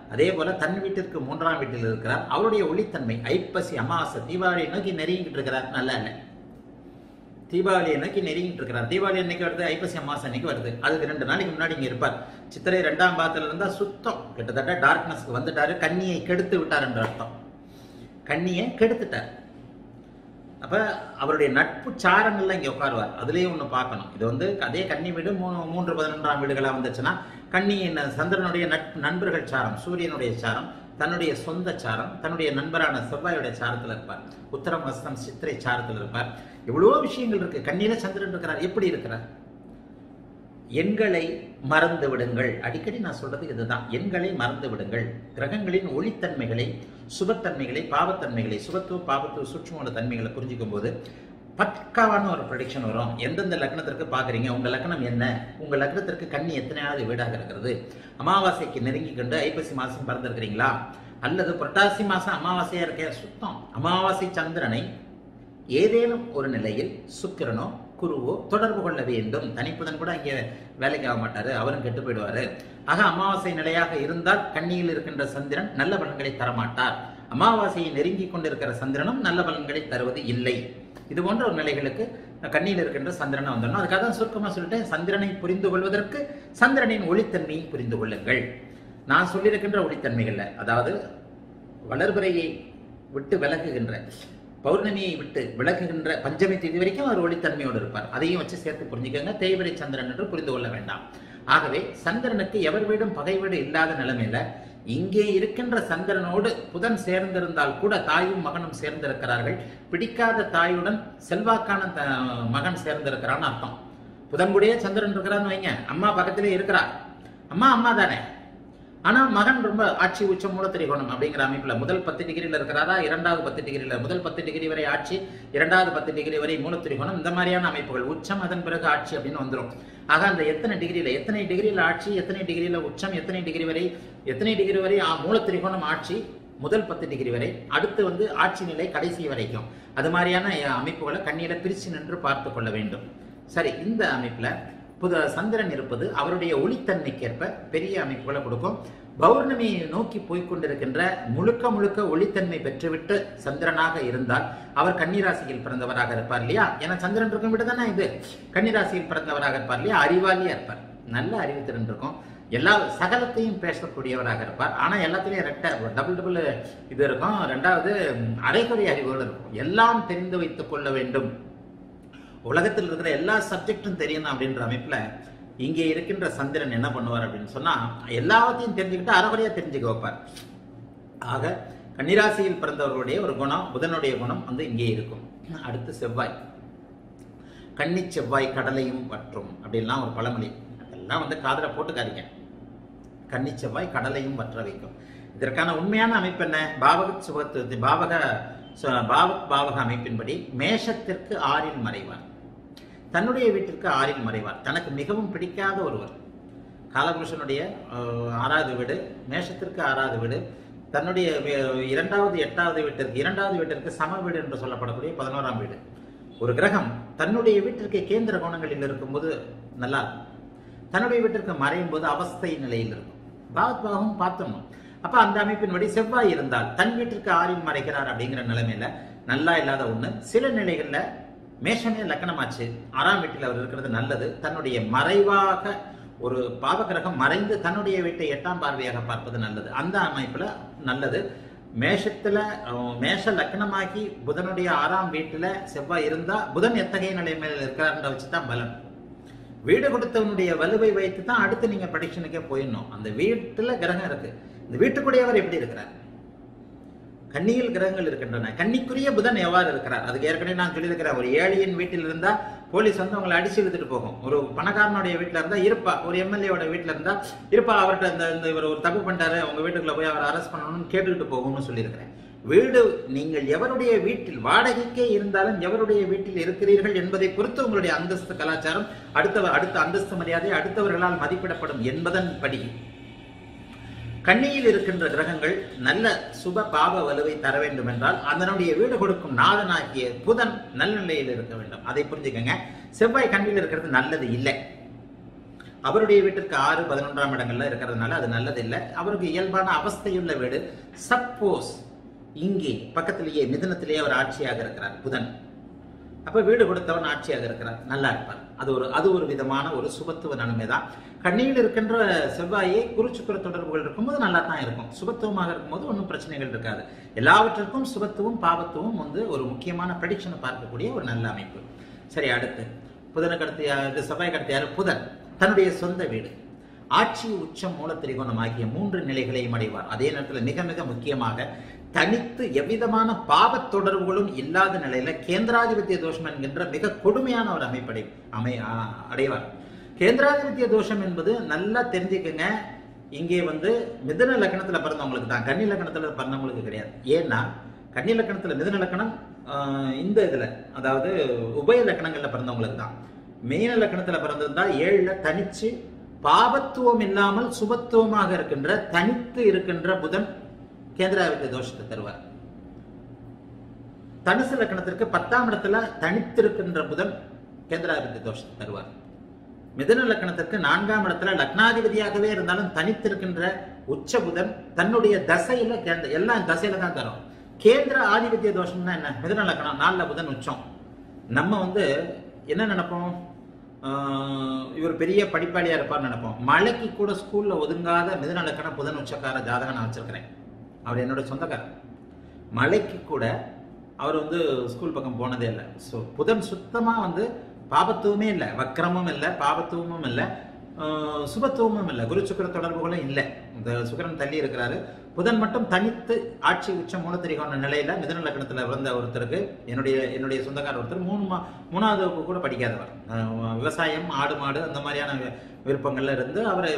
S1: அதே போல தன் வீட்டிற்கு மூன்றாம் வீட்டில் இருக்கிறார் அவருடைய ஒளித்தன்மை ஐப்பசி அமாவாசை தீபாவளியை நோக்கி நெருங்கிட்டு இருக்கிறார் நல்லா இல்லை தீபாவளியை நோக்கி நெருங்கிட்டு இருக்கிறார் தீபாவளி அன்னைக்கு வருது ஐப்பசி அமாவாசை அன்னைக்கு வருது அதுக்கு ரெண்டு நாளைக்கு முன்னாடி இங்க இருப்பார் சித்திரை ரெண்டாம் பாதத்துல இருந்தா சுத்தம் கிட்டத்தட்ட டார்க்னஸ்க்கு வந்துட்டாரு கண்ணியை கெடுத்து விட்டார் என்ற அர்த்தம் கண்ணியை கெடுத்துட்டார் அப்ப அவருடைய நட்பு சாரங்கள்ல இங்க உட்காருவார் அதுலயே ஒண்ணு பார்க்கணும் இது வந்து அதே கன்னி வீடு மூணு மூன்று பதினொன்றாம் வீடுகளா வந்துச்சுன்னா கன்னி என்ன- சந்திரனுடைய நட்பு நண்பர்கள் சாரம் சூரியனுடைய சாரம் தன்னுடைய சொந்த சாரம் தன்னுடைய நண்பரான செவ்வாயுடைய சாரத்துல இருப்பார் உத்தரம் வஸ்தம் சித்திரை சாரத்துல இருப்பார் எவ்வளவோ விஷயங்கள் இருக்கு கண்ணியில சந்திரன் இருக்கிறார் எப்படி இருக்கிறார் எண்களை மறந்து விடுங்கள் அடிக்கடி நான் சொல்றது இதுதான் எண்களை மறந்து விடுங்கள் கிரகங்களின் ஒளித்தன்மைகளை சுபத்தன்மைகளை பாவத்தன்மைகளை சுபத்துவ பாவத்துவ சூட்சுமோட தன்மைகளை புரிஞ்சுக்கும் போது பக்காவான ஒரு ப்ரொடிக்ஷன் வரும் எந்தெந்த லக்னத்திற்கு பார்க்குறீங்க உங்க லக்னம் என்ன உங்க லக்னத்திற்கு கண்ணி எத்தனையாவது வீடாக இருக்கிறது அமாவாசைக்கு நெருங்கி கொண்டு ஐப்பசி மாசம் பிறந்திருக்கிறீங்களா அல்லது புரட்டாசி மாசம் அமாவாசையா இருக்கே சுத்தம் அமாவாசை சந்திரனை ஏதேனும் ஒரு நிலையில் சுக்கிரனோ குருவோ தொடர்பு கொள்ள வேண்டும் தனிப்புதன் கூட இங்கே வேலைக்கு ஆக மாட்டாரு அவரும் கெட்டு போயிடுவாரு ஆக அமாவாசை நிலையாக இருந்தால் கண்ணியில் இருக்கின்ற சந்திரன் நல்ல பலன்களை தரமாட்டார் அமாவாசையை நெருங்கி கொண்டிருக்கிற சந்திரனும் நல்ல பலன்களை தருவது இல்லை இது போன்ற ஒரு நிலைகளுக்கு கண்ணியில் இருக்கின்ற சந்திரனை வந்துடணும் அதுக்காக தான் சுருக்கமா சொல்லிட்டேன் சந்திரனை புரிந்து கொள்வதற்கு சந்திரனின் ஒளித்தன்மையை புரிந்து கொள்ளுங்கள் நான் சொல்லியிருக்கின்ற ஒளித்தன்மைகள்ல அதாவது வளர்பிறையை விட்டு விலகுகின்ற பௌர்ணமியை விட்டு விலகுகின்ற பஞ்சமி தேதி வரைக்கும் அவர் ஒளித்தன்மையோடு இருப்பார் அதையும் வச்சு சேர்த்து புரிஞ்சுக்கோங்க தேய்பிரை சந்திரன் என்று புரிந்து கொள்ள வேண்டாம் ஆகவே சந்திரனுக்கு எவர் வீடும் பகை வீடு இல்லாத நிலைமையில இங்கே இருக்கின்ற சந்திரனோடு புதன் சேர்ந்திருந்தால் கூட தாயும் மகனும் சேர்ந்திருக்கிறார்கள் பிடிக்காத தாயுடன் செல்வாக்கான த- மகன் சேர்ந்திருக்கிறான்னு அர்த்தம் புதன் கூடயே சந்திரன் இருக்கிறான்னு வைங்க அம்மா பக்கத்திலே இருக்கிறார் அம்மா அம்மா தானே ஆனா மகன் ரொம்ப ஆட்சி உச்சம் மூல திரிகோணம் அப்படிங்கிற அமைப்புல முதல் பத்து டிகிரில இருக்கிறாரா இரண்டாவது பத்து டிகிரில முதல் பத்து டிகிரி வரை ஆட்சி இரண்டாவது பத்து டிகிரி வரை மூல திரிகோணம் இந்த மாதிரியான அமைப்புகள் உச்சம் அதன் பிறகு ஆட்சி அப்படின்னு வந்துரும் ஆக அந்த எத்தனை டிகிரியில எத்தனை டிகிரியில ஆட்சி எத்தனை டிகிரியில உச்சம் எத்தனை டிகிரி வரை எத்தனை டிகிரி வரை ஆ, மூல திரிகோணம் ஆட்சி முதல் பத்து டிகிரி வரை அடுத்து வந்து ஆட்சி நிலை கடைசி வரைக்கும் அது மாதிரியான அஹ், அமைப்புகளை கண்ணியில பிரிச்சு நின்று பார்த்து கொள்ள வேண்டும் சரி இந்த அமைப்புல புத சந்திரன் இருப்பது அவருடைய ஒளித்தன்மைக்கேற்ப பெரிய அமைப்புகளை கொடுக்கும் பௌர்ணமியை நோக்கி போய்க்கொண்டிருக்கின்ற முழுக்க முழுக்க ஒளித்தன்மை பெற்றுவிட்டு சந்திரனாக இருந்தால் அவர் கன்னிராசியில் பிறந்தவராக இருப்பார் இல்லையா ஏன்னா சந்திரன் இருக்கும் விட தானே இது கன்னிராசியில் பிறந்தவராக இருப்பார் இல்லையா அறிவாளியா இருப்பார் நல்ல அறிவுத்திறன் இருக்கும் எல்லா சகலத்தையும் பேசக்கூடியவராக இருப்பார் ஆனா எல்லாத்துலயும் ரெட்ட டபுள் டபுள் இது இருக்கும் ரெண்டாவது ம், அரைகுறை அறிவுகள் இருக்கும் எல்லாம் தெரிந்து வைத்துக் கொள்ள வேண்டும் உலகத்தில் இருக்கிற எல்லா சப்ஜெக்டும் தெரியணும் அப்படின்ற அமைப்புல இங்கே இருக்கின்ற சந்திரன் என்ன பண்ணுவார் அப்படின்னு சொன்னா எல்லாத்தையும் தெரிஞ்சுக்கிட்டு அறகுறையா தெரிஞ்சுக்க வைப்பார் ஆக கன்னிராசியில் பிறந்தவர்களுடைய ஒரு குணம் புதனுடைய குணம் வந்து இங்கே இருக்கும் அடுத்து செவ்வாய் கன்னி செவ்வாய் கடலையும் வற்றும் அப்படின்லாம் ஒரு பழமொழி அதெல்லாம் வந்து காதுல போட்டுக்காதீங்க கன்னி செவ்வாய் கடலையும் வற்ற வைக்கும் இதற்கான உண்மையான அமைப்பு என்ன பாவக சுபத்து பாவக சு- பாவக் பாவக அமைப்பின்படி மேஷத்திற்கு ஆறில் மறைவார் தன்னுடைய வீட்டிற்கு ஆறில் மறைவார் தனக்கு மிகவும் பிடிக்காத ஒருவர் காலபுருஷனுடைய அஹ், ஆறாவது வீடு மேஷத்திற்கு ஆறாவது வீடு தன்னுடைய வி- இரண்டாவது எட்டாவது வீட்டிற்கு இரண்டாவது வீட்டிற்கு சம வீடு என்று சொல்லப்படக்கூடிய பதினோராம் வீடு ஒரு கிரகம் தன்னுடைய வீட்டிற்கு கேந்திர கோணங்களில் இருக்கும்போது நல்லா இருக்கும் தன்னுடைய வீட்டிற்கு மறையும் போது அவஸ்தை நிலையில் இருக்கும் பாவத் பாவமும் பார்த்தணும் அப்ப அந்த அமைப்பின்படி செவ்வாய் இருந்தால் தன் வீட்டிற்கு ஆறில் மறைக்கிறார் அப்படிங்கிற நிலைமையில நல்லா இல்லாத ஒண்ணு சில நிலைகள்ல மேஷமே லக்கணமாச்சு ஆறாம் வீட்டில் அவர் இருக்கிறது நல்லது தன்னுடைய மறைவாக ஒரு பாவகிரகம் மறைந்து தன்னுடைய வீட்டை எட்டாம் பார்வையாக பார்ப்பது நல்லது அந்த அமைப்புல நல்லது மேஷத்துல அஹ், மேஷ லக்னமாகி புதனுடைய ஆறாம் வீட்டுல செவ்வாய் இருந்தா புதன் எத்தகைய நிலைமையில இருக்காருன்ற வச்சுதான் பலன் வீடு கொடுத்தவனுடைய வலுவை வைத்து தான் அடுத்து நீங்க ப்ரடிக்ஷனுக்கே போயிடணும் அந்த வீட்டுல கிரகம் இருக்கு இந்த வீட்டுக்குடையவர் எப்படி இருக்கிறார் கன்னியில் கிரகங்கள் இருக்கின்றன கன்னிக்குரிய புதன் எவ்வாறு இருக்கிறார் அதுக்கு ஏற்கனவே நான் சொல்லியிருக்கிறேன் ஒரு ஏழையின் வீட்டில் இருந்தா போலீஸ் வந்து உங்களை அடிச்சு இழுத்துட்டு போகும் ஒரு பணக்காரனுடைய வீட்டுல இருந்தா இருப்பா ஒரு எம்எல்ஏவோட வீட்டுல இருந்தா இருப்பா அவர்கிட்ட இந்த இந்த இவர் ஒரு தப்பு பண்ணிட்டாரு உங்க வீட்டுக்குள்ள போய் அவர் அரெஸ்ட் பண்ணணும்னு கேட்டுக்கிட்டு போகும்னு சொல்லியிருக்கிறேன் வீடு நீங்கள் எவருடைய வீட்டில் வாடகைக்கே இருந்தாலும் எவருடைய வீட்டில் இருக்கிறீர்கள் என்பதை பொறுத்து உங்களுடைய அந்தஸ்து கலாச்சாரம் அடுத்தவர் அடுத்த அந்தஸ்து மரியாதை அடுத்தவர்களால் மதிப்பிடப்படும் என்பதன் படி கன்னியில் இருக்கின்ற கிரகங்கள் நல்ல சுப பாவ வலுவை தர வேண்டும் என்றால் அதனுடைய வீடு கொடுக்கும் நாதனாகிய புதன் நல்ல நிலையில் இருக்க வேண்டும் அதை புரிஞ்சுக்கங்க செவ்வாய் கண்ணில் இருக்கிறது நல்லது இல்லை அவருடைய வீட்டிற்கு ஆறு பதினொன்றாம் இடங்கள்ல இருக்கிறதுனால அது நல்லது இல்லை அவருக்கு இயல்பான அவஸ்தையுள்ள வீடு சப்போஸ் இங்கே பக்கத்திலேயே மிதுனத்திலேயே அவர் ஆட்சியாக இருக்கிறார் புதன் அப்ப வீடு கொடுத்தவன் ஆட்சியாக இருக்கிறார் நல்லா இருப்பார் அது ஒரு அது ஒரு விதமான ஒரு சுபத்துவ நன்மை தான் கண்ணியில் இருக்கின்ற செவ்வாயை குரு சுக்கிர தொடர்புகள் இருக்கும்போது நல்லா தான் இருக்கும் சுபத்துவமாக இருக்கும்போது ஒன்றும் பிரச்சனைகள் இருக்காது எல்லாவற்றிற்கும் சுபத்துவம் பாவத்துவம் வந்து ஒரு முக்கியமான ப்ரெடிக்ஷனை பார்க்கக்கூடிய ஒரு நல்ல அமைப்பு சரி அடுத்து புதனுக்கு அடுத்து யா- இது செவ்வாய்க்கு அடுத்து யாரு புதன் தன்னுடைய சொந்த வீடு ஆட்சி உச்சம் மூலத்திரிகோணம் ஆகிய மூன்று நிலைகளையும் அடைவார் அதே நேரத்தில் மிக மிக முக்கியமாக தனித்து எவ்விதமான பாவத் தொடர்புகளும் இல்லாத நிலையில கேந்திராதிபத்திய தோஷம் என்கின்ற மிக கொடுமையான ஒரு அமைப்படை அமை ஆ- அடைவார் கேந்திராதிபத்திய தோஷம் என்பது நல்லா தெரிஞ்சுக்கங்க இங்கே வந்து மிதுன லக்னத்துல பிறந்தவங்களுக்கு தான் கன்னி லக்னத்துல பிறந்தவங்களுக்கு கிடையாது ஏன்னா கன்னி லக்னத்துல மிதுன லக்னம் ஆஹ், இந்த இதுல அதாவது உபய லக்னங்கள்ல பிறந்தவங்களுக்கு தான் மீன லக்னத்துல பிறந்திருந்தா ஏழுல தனிச்சு பாபத்துவம் இல்லாமல் சுபத்துவமாக இருக்கின்ற தனித்து இருக்கின்ற புதன் கேந்திராதிபத்திய தோஷத்தை தருவார் தனுசு லக்னத்திற்கு பத்தாம் இடத்துல தனித்திருக்கின்ற புதன் கேந்திராதிபத்திய தோஷத்தை தருவார் மிதுன லக்னத்திற்கு நான்காம் இடத்துல லக்னாதிபதியாகவே இருந்தாலும் தனித்திருக்கின்ற உச்ச புதன் தன்னுடைய தசையில கேந்திர எல்லாம் தசையில தான் தரும் கேந்திர ஆதிபத்திய தோஷம்னா என்ன மிதுன லக்னம் நாலுல புதன் உச்சம் நம்ம வந்து என்ன நினைப்போம் ஆஹ் இவர் பெரிய படிப்பாளியா இருப்பார்னு நினைப்போம் மழைக்கு கூட ஸ்கூல்ல ஒதுங்காத மிதுன லக்னம் புதன் உச்சக்கார ஜாதகம் நான் வச்சிருக்கிறேன் அவர் என்னோட சொந்தக்காரர் மலைக்கு கூட அவர் வந்து ஸ்கூல் பக்கம் போனதே இல்லை ஸோ புதன் சுத்தமாக வந்து பாபத்துவமே இல்லை வக்ரமும் இல்லை பாபத்துவமும் இல்லை ஆஹ் சுபத்துவமும் இல்லை குரு சுக்கிர தொடர்புகளும் இல்லை இந்த சுக்கிரன் தள்ளி இருக்கிறாரு புதன் மட்டும் தனித்து ஆட்சி உச்ச மூலத்திரிகோண நிலையில மிதன லக்னத்துல பிறந்த ஒருத்தருக்கு என்னுடைய என்னுடைய சொந்தக்கார ஒருத்தர் மூணு மா மூணாவது வகுப்பு கூட படிக்காதவர் ஆஹ் விவசாயம் ஆடு மாடு அந்த மாதிரியான வி- விருப்பங்கள்ல இருந்து அவர்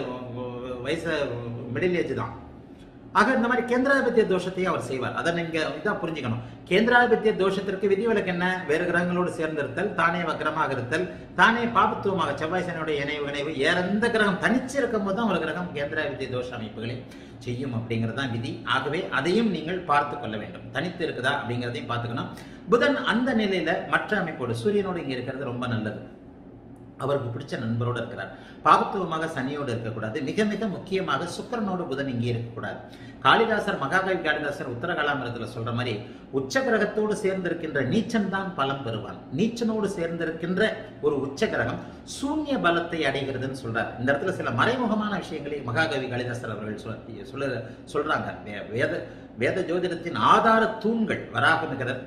S1: வயசு மிடில் ஏஜ் தான் ஆக இந்த மாதிரி கேந்திராதிபத்திய தோஷத்தையும் அவர் செய்வார் அதை நீங்க இதான் புரிஞ்சுக்கணும் கேந்திராதிபத்திய தோஷத்திற்கு விதிவிலக்கு என்ன வேறு கிரகங்களோடு சேர்ந்திருத்தல் தானே வக்ரமாக இருத்தல் தானே பாபத்துவமாக செவ்வாய் சனியோட இணைவு இணைவு வேற எந்த கிரகம் தனிச்சு இருக்கும் போது தான் ஒரு கிரகம் கேந்திராதிபத்திய தோஷ அமைப்புகளை செய்யும் அப்படிங்கிறது தான் விதி ஆகவே அதையும் நீங்கள் பார்த்து கொள்ள வேண்டும் தனித்து இருக்குதா அப்படிங்கிறதையும் பார்த்துக்கணும் புதன் அந்த நிலையில மற்ற அமைப்போடு சூரியனோடு இங்க இருக்கிறது ரொம்ப நல்லது அவருக்கு பிடிச்ச நண்பரோடு இருக்கிறார் பாபத்துவமாக சனியோடு இருக்கக்கூடாது மிக மிக முக்கியமாக சுக்கிரனோடு புதன் இங்கே இருக்கக்கூடாது காளிதாசர் மகாகவி காளிதாசர் உத்தரகாலாமிரத்தில் சொல்ற மாதிரி உச்ச கிரகத்தோடு சேர்ந்திருக்கின்ற நீச்சன் தான் பலம் பெறுவான் நீச்சனோடு சேர்ந்திருக்கின்ற ஒரு உச்ச கிரகம் சூன்ய பலத்தை அடைகிறதுன்னு சொல்றார் இந்த இடத்துல சில மறைமுகமான விஷயங்களை மகாகவி காளிதாசர் அவர்கள் சொல்ல சொல்ல சொல்றாங்க வே- வேத வேத ஜோதிடத்தின் ஆதார தூண்கள் வராகமிகரர்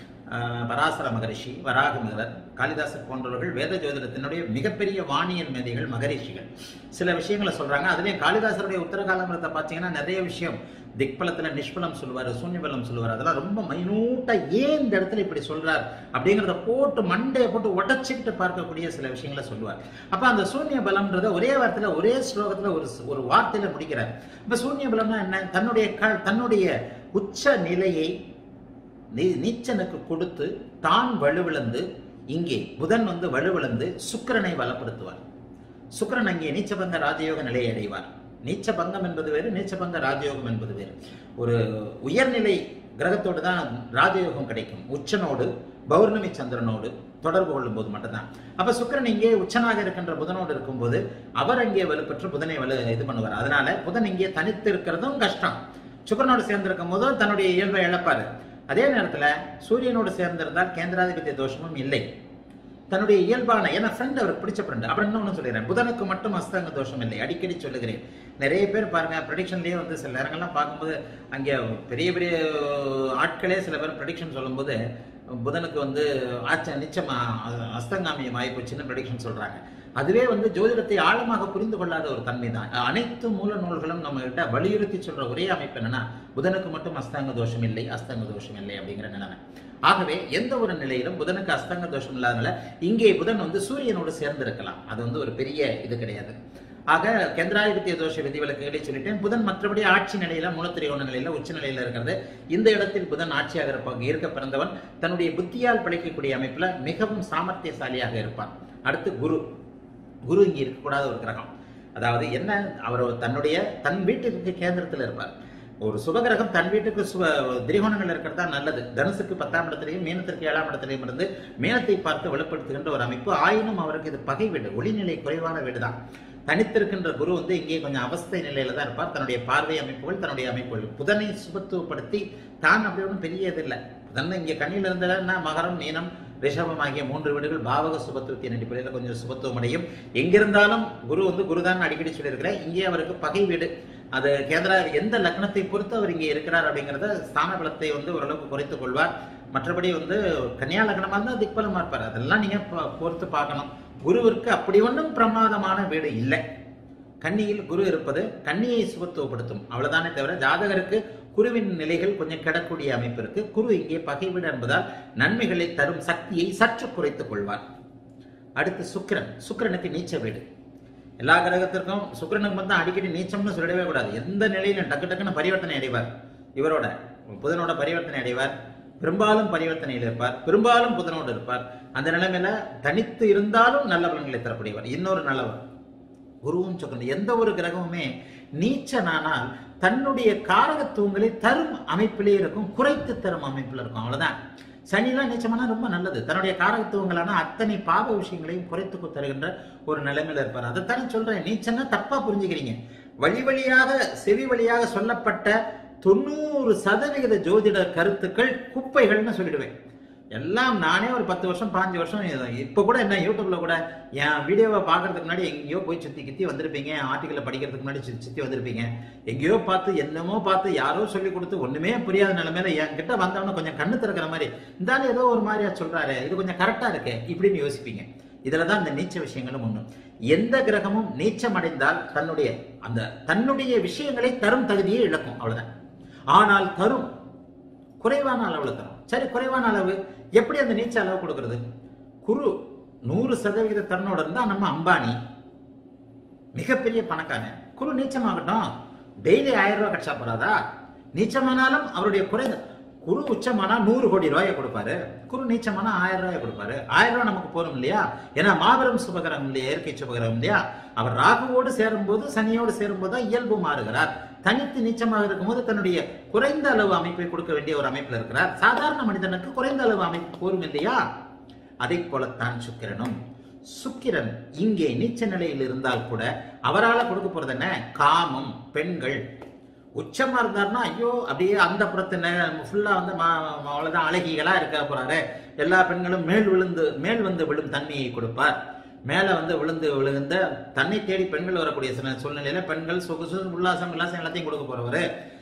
S1: ஆஹ் பராசர மகரிஷி வராகமிகரர் காளிதாசர் போன்றவர்கள் வேத ஜோதிடத்தினுடைய மிகப்பெரிய வாணியன் மேதைகள் மகரிஷிகள் சில விஷயங்களை சொல்றாங்க அதுலயும் காளிதாசருடைய உத்தரகாலமிரத்தை பார்த்தீங்கன்னா நிறைய விஷயம் திக்பலத்துல நிஷ்பலம் சொல்லுவார் சூன்யபலம் சொல்லுவார் அதெல்லாம் ரொம்ப மைனூட்டா ஏன் இந்த இடத்துல இப்படி சொல்றார் அப்படிங்கிறத போட்டு மண்டையை போட்டு உடச்சிக்கிட்டு பார்க்கக்கூடிய சில விஷயங்களை சொல்லுவார் அப்ப அந்த சூன்ய பலம்ன்றத ஒரே வார்த்தையில ஒரே ஸ்லோகத்துல ஒரு ஒரு வார்த்தையில முடிக்கிறார் இப்ப சூன்ய பலம்னா என்ன தன்னுடைய க- தன்னுடைய உச்ச நிலையை நீ- நீச்சனுக்கு கொடுத்து தான் வலுவிழந்து இங்கே புதன் வந்து வலுவிழந்து சுக்கிரனை பலப்படுத்துவார் சுக்கிரன் அங்கே நீச்சபங்க ராஜயோக நிலையை அடைவார் நீச்சபங்கம் என்பது வேறு நீச்சபங்க ராஜயோகம் என்பது வேறு ஒரு உயர்நிலை கிரகத்தோடு தான் ராஜயோகம் கிடைக்கும் உச்சனோடு பௌர்ணமி சந்திரனோடு தொடர்பு கொள்ளும் போது மட்டும்தான் அப்ப சுக்கிரன் இங்கே உச்சனாக இருக்கின்ற புதனோடு இருக்கும்போது அவர் அங்கே வலுப்பெற்று புதனை வலு இது பண்ணுவார் அதனால புதன் இங்கே தனித்து இருக்கிறதும் கஷ்டம் சுக்கிரனோடு சேர்ந்திருக்கும் போதும் தன்னுடைய இயல்பை இழப்பாரு அதே நேரத்துல சூரியனோடு சேர்ந்திருந்தால் கேந்திராதிபத்திய தோஷமும் இல்லை தன்னுடைய இயல்பான ஏன்னா ஃப்ரெண்ட் அவருக்கு பிடிச்ச ஃப்ரெண்ட் அப்புறம் இன்னொன்னு சொல்லிடுறேன் புதனுக்கு மட்டும் அஸ்தங்க தோஷம் இல்லை அடிக்கடி சொல்லுகிறேன் நிறைய பேர் பாருங்க ப்ரெடிக்ஷன்லயே வந்து சில நேரங்கள்லாம் பார்க்கும்போது அங்கே பெரிய பெரிய ஆட்களே சில பேர் ப்ரெடிக்ஷன் சொல்லும்போது புதனுக்கு வந்து ஆச்ச நிச்சயமா அ- அஸ்தங்காமியம் ஆயிப்போச்சுன்னு ப்ரெடிக்ஷன் சொல்றாங்க அதுவே வந்து ஜோதிடத்தை ஆழமாக புரிந்து கொள்ளாத ஒரு தன்மை தான் அனைத்து மூல நூல்களும் நம்ம கிட்ட வலியுறுத்தி சொல்ற ஒரே அமைப்பு என்னன்னா புதனுக்கு மட்டும் அஸ்தங்க தோஷம் இல்லை அஸ்தங்க தோஷம் இல்லை அப்படிங்கிற நிலைமை ஆகவே எந்த ஒரு நிலையிலும் புதனுக்கு அஸ்தங்க தோஷம் இல்லாதனால இங்கே புதன் வந்து சூரியனோடு சேர்ந்து இருக்கலாம் அது வந்து ஒரு பெரிய இது கிடையாது ஆக கேந்திராதிபத்திய தோஷ விதிவிலக்குகளை சொல்லிட்டேன் புதன் மற்றபடி ஆட்சி நிலையில மூலத்திரியோண நிலையில உச்ச நிலையில இருக்கிறது இந்த இடத்தில் புதன் ஆட்சியாக இருப்பாங்க இருக்க பிறந்தவன் தன்னுடைய புத்தியால் பிழைக்கக்கூடிய அமைப்புல மிகவும் சாமர்த்தியசாலியாக இருப்பான் அடுத்து குரு குரு இங்கே இருக்கக்கூடாத ஒரு கிரகம் அதாவது என்ன அவர் தன்னுடைய தன் வீட்டுக்கு கேந்திரத்தில் இருப்பார் ஒரு சுபகிரகம் தன் வீட்டுக்கு சுப திரிகோணங்கள் இருக்கிறது தான் நல்லது தனுசுக்கு பத்தாம் இடத்திலையும் மீனத்திற்கு ஏழாம் இடத்திலையும் இருந்து மீனத்தை பார்த்து வலுப்படுத்துகின்ற ஒரு அமைப்பு ஆயினும் அவருக்கு இது பகை வீடு ஒளிநிலை குறைவான வீடு தான் தனித்திருக்கின்ற குரு வந்து இங்கே கொஞ்சம் அவஸ்தை நிலையில தான் இருப்பார் தன்னுடைய பார்வை அமைப்புகள் தன்னுடைய அமைப்புகள் புதனை சுபத்துவப்படுத்தி தான் அப்படி ஒன்றும் பெரிய இது இல்லை புதன் இங்கே கண்ணில் இருந்ததுன்னா மகரம் மீனம் ரிஷபம் ஆகிய மூன்று வீடுகள் பாவக சுபத்துவத்தின் அடிப்படையில் கொஞ்சம் சுபத்துவம் அடையும் எங்கிருந்தாலும் குரு வந்து குருதான் அடிக்கடி சொல்லியிருக்கிறேன் இங்கே அவருக்கு பகை வீடு அது கேந்திரா எந்த லக்னத்தை பொறுத்து அவர் இங்கே இருக்கிறார் அப்படிங்கிறத ஸ்தான பலத்தை வந்து ஓரளவுக்கு குறைத்துக் கொள்வார் மற்றபடி வந்து கன்னியா லக்னமா இருந்தால் திக்பலமா இருப்பார் அதெல்லாம் நீங்க ப- பொறுத்து பார்க்கணும் குருவிற்கு அப்படி ஒன்றும் பிரமாதமான வீடு இல்லை கன்னியில் குரு இருப்பது கன்னியை சுபத்துவப்படுத்தும் அவ்வளவுதானே தவிர ஜாதகருக்கு குருவின் நிலைகள் கொஞ்சம் கிடக்கூடிய அமைப்பு இருக்கு குரு இங்கே பகை வீடு என்பதால் நன்மைகளை தரும் சக்தியை சற்று குறைத்துக் கொள்வார் அடுத்து சுக்கிரன் சுக்கிரனுக்கு நீச்ச வீடு எல்லா கிரகத்திற்கும் சுக்கிரனுக்கு வந்து அடிக்கடி நீச்சம்னு சொல்லிடவே கூடாது எந்த நிலையிலும் டக்கு டக்குன்னு பரிவர்த்தனை அடைவார் இவரோட புதனோட பரிவர்த்தனை அடைவார் பெரும்பாலும் பரிவர்த்தனையில் இருப்பார் பெரும்பாலும் புதனோடு இருப்பார் அந்த நிலைமையில தனித்து இருந்தாலும் நல்ல பலன்களை தரக்கூடியவர் இன்னொரு நல்லவர் குருவும் சுக்கரன் எந்த ஒரு கிரகமுமே நீச்சனானால் தன்னுடைய காரகத்துவங்களை தரும் அமைப்பிலே இருக்கும் குறைத்து தரும் அமைப்பில் இருக்கும் அவ்வளவுதான் சனிலாம் நீச்சமானா ரொம்ப நல்லது தன்னுடைய காரகத்துவங்களான அத்தனை பாவ விஷயங்களையும் குறைத்து தருகின்ற ஒரு நிலைமையில இருப்பார் அதைத்தானே சொல்றேன் நீச்சன்னா தப்பா புரிஞ்சுக்கிறீங்க வழி வழியாக செவி வழியாக சொல்லப்பட்ட தொண்ணூறு சதவிகித ஜோதிட கருத்துக்கள் குப்பைகள்னு சொல்லிடுவேன் எல்லாம் நானே ஒரு பத்து வருஷம் பாஞ்சு வருஷம் இது- இப்ப கூட என்ன யூடியூப்ல கூட என் வீடியோவை பார்க்கறதுக்கு முன்னாடி எங்கேயோ போய் சுத்தி கித்தி வந்திருப்பீங்க ஆர்டிக்கலை படிக்கிறதுக்கு முன்னாடி சுத்தி சுத்தி வந்திருப்பீங்க எங்கேயோ பார்த்து என்னமோ பார்த்து யாரோ சொல்லி கொடுத்து ஒண்ணுமே புரியாத நிலைமையில என்கிட்ட வந்தவன கொஞ்சம் கண்ணு திறக்கிற மாதிரி இந்தாலும் ஏதோ ஒரு மாதிரியா சொல்றாரு இது கொஞ்சம் கரெக்டா இருக்கு இப்படின்னு யோசிப்பீங்க இதுலதான் இந்த நீச்ச விஷயங்களும் ஒண்ணு எந்த கிரகமும் நீச்சம் அடைந்தால் தன்னுடைய அந்த தன்னுடைய விஷயங்களை தரும் தகுதியை இழக்கும் அவ்வளவுதான் ஆனால் தரும் குறைவான அளவுல தரும் சரி குறைவான அளவு எப்படி அந்த நீச்ச அளவு கொடுக்கிறது குரு நூறு சதவிகித தன்னோட இருந்தா நம்ம அம்பானி மிகப்பெரிய பணக்காரன் குரு நீச்சமாகட்டும் டெய்லி ஆயிரம் ரூபாய் கட்சா போறாதா நீச்சமானாலும் அவருடைய குறை குரு உச்சமானா நூறு கோடி ரூபாயை கொடுப்பாரு குரு நீச்சமானா ஆயிரம் ரூபாயை கொடுப்பாரு ஆயிரம் ரூபாய் நமக்கு போரும் இல்லையா ஏன்னா மாபெரும் சுபகரம் இல்லையா இயற்கை சுபகரம் இல்லையா அவர் ராகுவோடு சேரும்போது சனியோடு சேரும்போது தான் இயல்பு மாறுகிறார் தனித்து நீச்சமாக இருக்கும்போது தன்னுடைய குறைந்த அளவு அமைப்பை கொடுக்க வேண்டிய ஒரு அமைப்பில் இருக்கிறார் சாதாரண மனிதனுக்கு குறைந்த அளவு அமைப்பு போரும் இல்லையா அதை போலத்தான் சுக்கிரனும் சுக்கிரன் இங்கே நீச்ச நிலையில் இருந்தால் கூட அவரால கொடுக்க போறது என்ன காமம் பெண்கள் உச்சமா இருந்தாருன்னா ஐயோ அப்படியே அந்த புறத்தின ஃபுல்லா வந்து மா- மா- அவ்வளவுதான் அழகிகளா இருக்க போறாரு எல்லா பெண்களும் மேல் விழுந்து மேல் வந்து விழும் தன்மையை கொடுப்பார் மேல வந்து விழுந்து விழுந்த தன்னை தேடி பெண்கள் வரக்கூடிய சில சூழ்நிலையில பெண்கள் சொகுசு உல்லாசம் உல்லாசம் எல்லாத்தையும் கொடுக்க போறவரு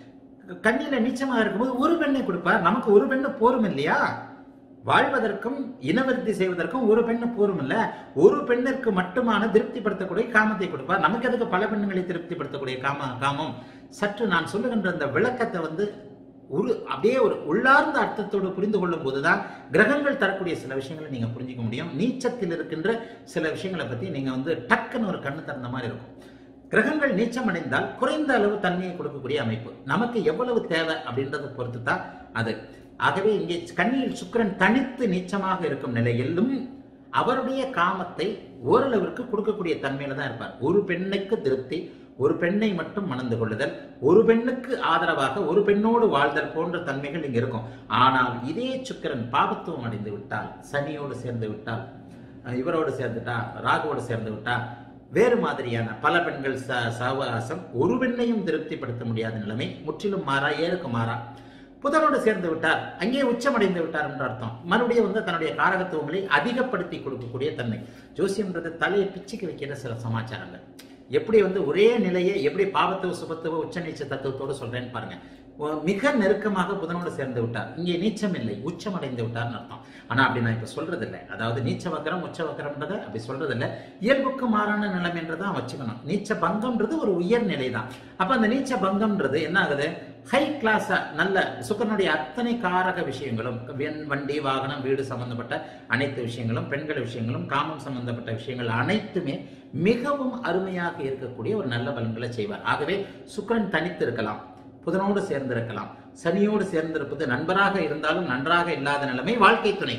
S1: கண்ணில நீச்சமா இருக்கும்போது ஒரு பெண்ணை கொடுப்பார் நமக்கு ஒரு பெண்ணு போரும் இல்லையா வாழ்வதற்கும் இனவிருத்தி செய்வதற்கும் ஒரு பெண்ணு போரும் இல்ல ஒரு பெண்ணிற்கு மட்டுமான திருப்திப்படுத்தக்கூடிய காமத்தை கொடுப்பார் நமக்கு எதுக்கு பல பெண்ணுகளை திருப்திப்படுத்தக்கூடிய காம காமம் சற்று நான் சொல்லுகின்ற அந்த விளக்கத்தை வந்து ஒரு அப்படியே ஒரு உள்ளார்ந்த அர்த்தத்தோடு புரிந்து கொள்ளும் போதுதான் கிரகங்கள் தரக்கூடிய சில விஷயங்களை நீங்க புரிஞ்சுக்க முடியும் நீச்சத்தில் இருக்கின்ற சில விஷயங்களை பத்தி நீங்க வந்து டக்குன்னு ஒரு கண்ணு திறந்த மாதிரி இருக்கும் கிரகங்கள் நீச்சம் அடைந்தால் குறைந்த அளவு தன்மையை கொடுக்கக்கூடிய அமைப்பு நமக்கு எவ்வளவு தேவை அப்படின்றத பொறுத்து தான் அது ஆகவே இங்கே கண்ணியில் சுக்கிரன் தனித்து நீச்சமாக இருக்கும் நிலையிலும் அவருடைய காமத்தை ஓரளவிற்கு கொடுக்கக்கூடிய தன்மையில தான் இருப்பார் ஒரு பெண்ணுக்கு திருப்தி ஒரு பெண்ணை மட்டும் மணந்து கொள்ளுதல் ஒரு பெண்ணுக்கு ஆதரவாக ஒரு பெண்ணோடு வாழ்தல் போன்ற தன்மைகள் இங்க இருக்கும் ஆனால் இதே சுக்கிரன் பாபத்துவம் அடைந்து விட்டால் சனியோடு சேர்ந்து விட்டால் அஹ் இவரோடு சேர்ந்துட்டா ராகுவோடு சேர்ந்து விட்டா வேறு மாதிரியான பல பெண்கள் ச சவகாசம் ஒரு பெண்ணையும் திருப்திப்படுத்த முடியாத நிலைமை முற்றிலும் மாறா ஏழுக்கு மாறா புதனோடு சேர்ந்து விட்டார் அங்கே உச்சமடைந்து விட்டார் என்ற அர்த்தம் மறுபடியும் வந்து தன்னுடைய காரகத்துவங்களை அதிகப்படுத்தி கொடுக்கக்கூடிய தன்மை ஜோசியம்ன்றது தலையை பிச்சுக்கு வைக்கிற சில சமாச்சாரங்கள் எப்படி வந்து ஒரே நிலையை எப்படி பாவத்துவ சுபத்துவ உச்ச நீச்ச தத்துவத்தோடு சொல்றேன்னு பாருங்க ஒ- மிக நெருக்கமாக புதனோடு சேர்ந்து விட்டார் இங்கே நீச்சம் இல்லை உச்சம் அடைந்து விட்டார்னு அர்த்தம் ஆனா அப்படி நான் இப்ப சொல்றது இல்லை அதாவது நீச்ச வக்கரம் உச்ச வக்கரம்ன்றதை அப்படி சொல்றது இல்லை இயல்புக்கு மாறான நிலைமைன்றதான் வச்சுக்கணும் நீச்ச பங்கம்ன்றது ஒரு உயர் நிலை தான் அப்ப அந்த நீச்ச பங்கம்ன்றது என்ன ஆகுது ஹை கிளாஸா நல்ல சுக்கரனுடைய அத்தனை காரக விஷயங்களும் வெண் வண்டி வாகனம் வீடு சம்பந்தப்பட்ட அனைத்து விஷயங்களும் பெண்கள் விஷயங்களும் காமம் சம்பந்தப்பட்ட விஷயங்கள் அனைத்துமே மிகவும் அருமையாக இருக்கக்கூடிய ஒரு நல்ல பலன்களை செய்வார் ஆகவே சுக்கிரன் தனித்து இருக்கலாம் புதனோடு சேர்ந்திருக்கலாம் சனியோடு சேர்ந்திருப்பது நண்பராக இருந்தாலும் நன்றாக இல்லாத நிலைமை வாழ்க்கை துணை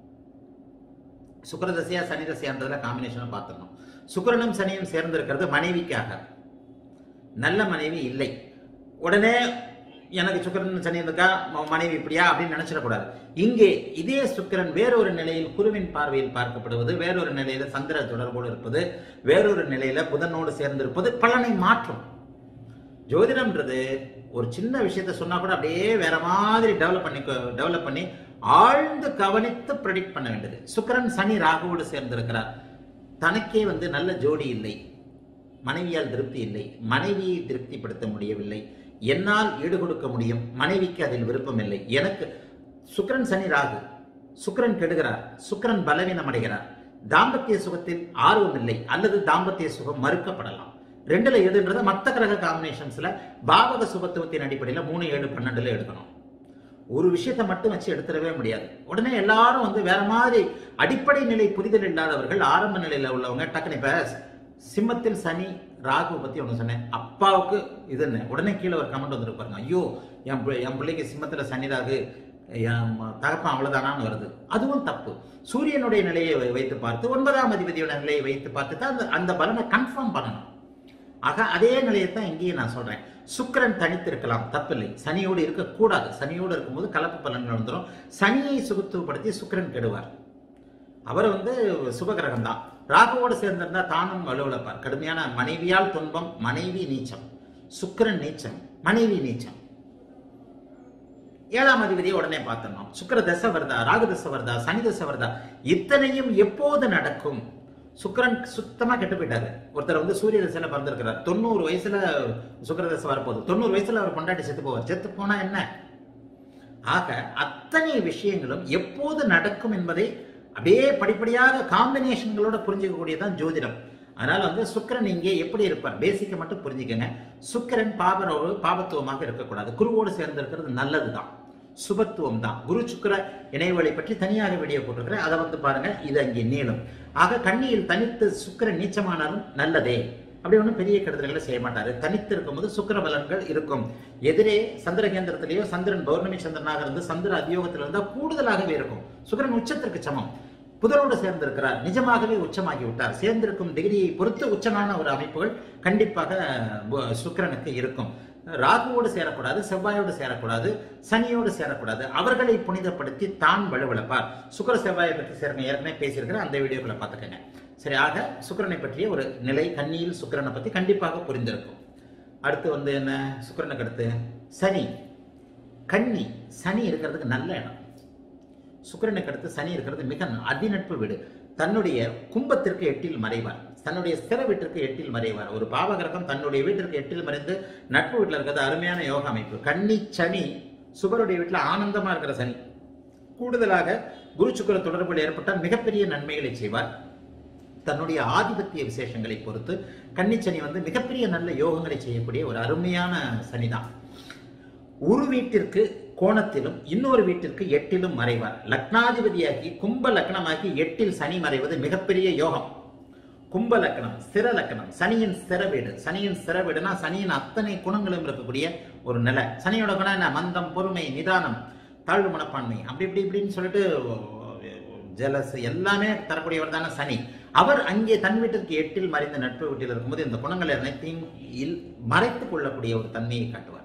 S1: சுக்கிர தசையா சனி தசையான்றதுல காம்பினேஷனை பார்த்துடணும் சுக்கிரனும் சனியும் சேர்ந்திருக்கிறது மனைவிக்காக நல்ல மனைவி இல்லை உடனே எனக்கு சுக்கிரன் சனி இருக்கா ம- மனைவி இப்படியா அப்படின்னு நினைச்சிடக்கூடாது இங்கே இதே சுக்கிரன் வேறொரு நிலையில் குருவின் பார்வையில் பார்க்கப்படுவது வேறொரு நிலையில சந்திர தொடர்போடு இருப்பது வேறொரு நிலையில புதனோடு சேர்ந்திருப்பது பலனை மாற்றும் ஜோதிடம்ன்றது ஒரு சின்ன விஷயத்த சொன்னா கூட அப்படியே வேற மாதிரி டெவலப் பண்ணி டெவலப் பண்ணி ஆழ்ந்து கவனித்து ப்ரெடிக்ட் பண்ண வேண்டியது சுக்கிரன் சனி ராகுவோடு சேர்ந்திருக்கிறார் தனக்கே வந்து நல்ல ஜோடி இல்லை மனைவியால் திருப்தி இல்லை மனைவியை திருப்திப்படுத்த முடியவில்லை என்னால் ஈடு கொடுக்க முடியும் மனைவிக்கு அதில் விருப்பம் இல்லை எனக்கு சுக்கிரன் சனி ராகு சுக்கிரன் கெடுகிறார் சுக்கிரன் பலவீனம் அடைகிறார் தாம்பத்திய சுகத்தில் ஆர்வம் இல்லை அல்லது தாம்பத்திய சுகம் மறுக்கப்படலாம் ரெண்டுல எதுன்றத மத்த கிரக காம்பினேஷன்ஸ்ல பாவக சுபத்துவத்தின் அடிப்படையில மூணு ஏழு பன்னெண்டுல எடுக்கணும் ஒரு விஷயத்தை மட்டும் வச்சு எடுத்துடவே முடியாது உடனே எல்லாரும் வந்து வேற மாதிரி அடிப்படை நிலை புரிதல் இல்லாதவர்கள் ஆரம்ப நிலையில உள்ளவங்க டக்குனு இப்ப சிம்மத்தில் சனி ராகு பத்தி ஒன்று சொன்னேன் அப்பாவுக்கு இதுன்னு உடனே கீழே ஒரு கமெண்ட் வந்துருக்கு பாருங்க ஐயோ என் பிள்ளை- என் பிள்ளைக்கு சிம்மத்துல சனி ராகு என் ம- தகப்பன் அவ்வளவுதானான்னு வருது அதுவும் தப்பு சூரியனுடைய நிலையை வை- வைத்து பார்த்து ஒன்பதாம் அதிபதியோட நிலையை வைத்து பார்த்து தான் அந்த அந்த பலனை கன்ஃபார்ம் பண்ணணும் ஆக அதே நிலையை தான் இங்கேயும் நான் சொல்றேன் சுக்கிரன் தனித்திருக்கலாம் தப்பில்லை சனியோடு இருக்கக்கூடாது சனியோடு இருக்கும்போது கலப்பு பலன்கள் வந்துடும் சனியை சுகுத்துவப்படுத்தி சுக்கிரன் கெடுவார் அவர் வந்து சுபகிரகம் தான் ராகுவோடு சேர்ந்திருந்தா தானும் வலுவிழப்பார் கடுமையான மனைவியால் துன்பம் மனைவி நீச்சம் சுக்கிரன் நீச்சம் மனைவி நீச்சம் ஏழாம் அதிபதியை உடனே பார்த்துடணும் சுக்கிர தசை வருதா ராகு தசை வருதா சனி தசை வருதா இத்தனையும் எப்போது நடக்கும் சுக்கிரன் சுத்தமா கெட்டு போயிட்டாரு ஒருத்தர் வந்து சூரிய தசையில பிறந்திருக்கிறார் தொண்ணூறு வயசுல சுக்கிர தசை வரப்போகுது தொண்ணூறு வயசுல அவர் கொண்டாடி செத்து போவார் செத்து போனா என்ன ஆக அத்தனை விஷயங்களும் எப்போது நடக்கும் என்பதை அப்படியே படிப்படியாக காம்பினேஷன்களோட புரிஞ்சுக்கக்கூடியதான் ஜோதிடம் அதனால வந்து சுக்கிரன் இங்கே எப்படி இருப்பார் பேசிக்கை மட்டும் புரிஞ்சுக்கங்க சுக்கிரன் பாபரோடு பாபத்துவமாக இருக்கக்கூடாது குருவோடு சேர்ந்து இருக்கிறது நல்லதுதான் சுபத்துவம் தான் குரு சுக்கிர இணைவழி பற்றி தனியாக வீடியோ போட்டிருக்கிறேன் அதை வந்து பாருங்க இது அங்கே நீளும் ஆக கண்ணியில் தனித்து சுக்கிரன் நீச்சமானாலும் நல்லதே அப்படி ஒன்றும் பெரிய கெடுதல்களை செய்ய மாட்டாரு தனித்து இருக்கும்போது சுக்கிர பலன்கள் இருக்கும் எதிரே சந்திர கேந்திரத்திலேயோ சந்திரன் பௌர்ணமி சந்திரனாக இருந்து சந்திர அதியோகத்தில் இருந்தால் கூடுதலாகவே இருக்கும் சுக்கிரன் உச்சத்திற்கு சமம் புதனோடு சேர்ந்திருக்கிறார் நிஜமாகவே உச்சமாகி விட்டார் சேர்ந்திருக்கும் டிகிரியை பொறுத்து உச்சமான ஒரு அமைப்புகள் கண்டிப்பாக பு- சுக்கிரனுக்கு இருக்கும் ராகுவோடு சேரக்கூடாது செவ்வாயோடு சேரக்கூடாது சனியோடு சேரக்கூடாது அவர்களை புனிதப்படுத்தி தான் வலுவிழப்பார் சுக்கிர செவ்வாயை பற்றி சேர்க்க ஏற்கனவே பேசியிருக்கிறேன் அந்த வீடியோக்களை பார்த்துக்கங்க சரி ஆக சுக்கிரனை பற்றிய ஒரு நிலை கன்னியில் சுக்கிரனை பற்றி கண்டிப்பாக புரிந்திருக்கும் அடுத்து வந்து என்ன சுக்கிரனுக்கு அடுத்து சனி கன்னி சனி இருக்கிறதுக்கு நல்ல இடம் சுக்கிரனுக்கு அடுத்து சனி இருக்கிறது மிக அதிநட்பு வீடு தன்னுடைய கும்பத்திற்கு எட்டில் மறைவார் தன்னுடைய ஸ்திர வீட்டிற்கு எட்டில் மறைவார் ஒரு பாவகிரகம் தன்னுடைய வீட்டிற்கு எட்டில் மறைந்து நட்பு வீட்டில் இருக்கிறது அருமையான யோக அமைப்பு கன்னி சனி சுபருடைய வீட்டில் ஆனந்தமா இருக்கிற சனி கூடுதலாக குரு சுக்கிர தொடர்புகள் ஏற்பட்டால் மிகப்பெரிய நன்மைகளை செய்வார் தன்னுடைய ஆதிபத்திய விசேஷங்களை பொறுத்து கன்னிச்சனி வந்து மிகப்பெரிய நல்ல யோகங்களை செய்யக்கூடிய ஒரு அருமையான சனிதான் ஒரு வீட்டிற்கு கோணத்திலும் இன்னொரு வீட்டிற்கு எட்டிலும் மறைவார் லக்னாதிபதியாகி கும்ப லக்னமாகி எட்டில் சனி மறைவது மிகப்பெரிய யோகம் கும்ப லக்னம் ஸ்திர லக்னம் சனியின் ஸ்திர வீடு சனியின் ஸ்திர வீடுனா சனியின் அத்தனை குணங்களும் இருக்கக்கூடிய ஒரு நிலை சனியோட குணம் என்ன மந்தம் பொறுமை நிதானம் தாழ்வு மனப்பான்மை அப்படி இப்படி இப்படின்னு சொல்லிட்டு ஜெலஸ் எல்லாமே தரக்கூடியவர் தானே சனி அவர் அங்கே தன் வீட்டிற்கு எட்டில் மறைந்த நட்பு வீட்டில் இருக்கும்போது இந்த குணங்களை அனைத்தையும் இல் மறைத்துக் கொள்ளக்கூடிய ஒரு தன்மையை காட்டுவார்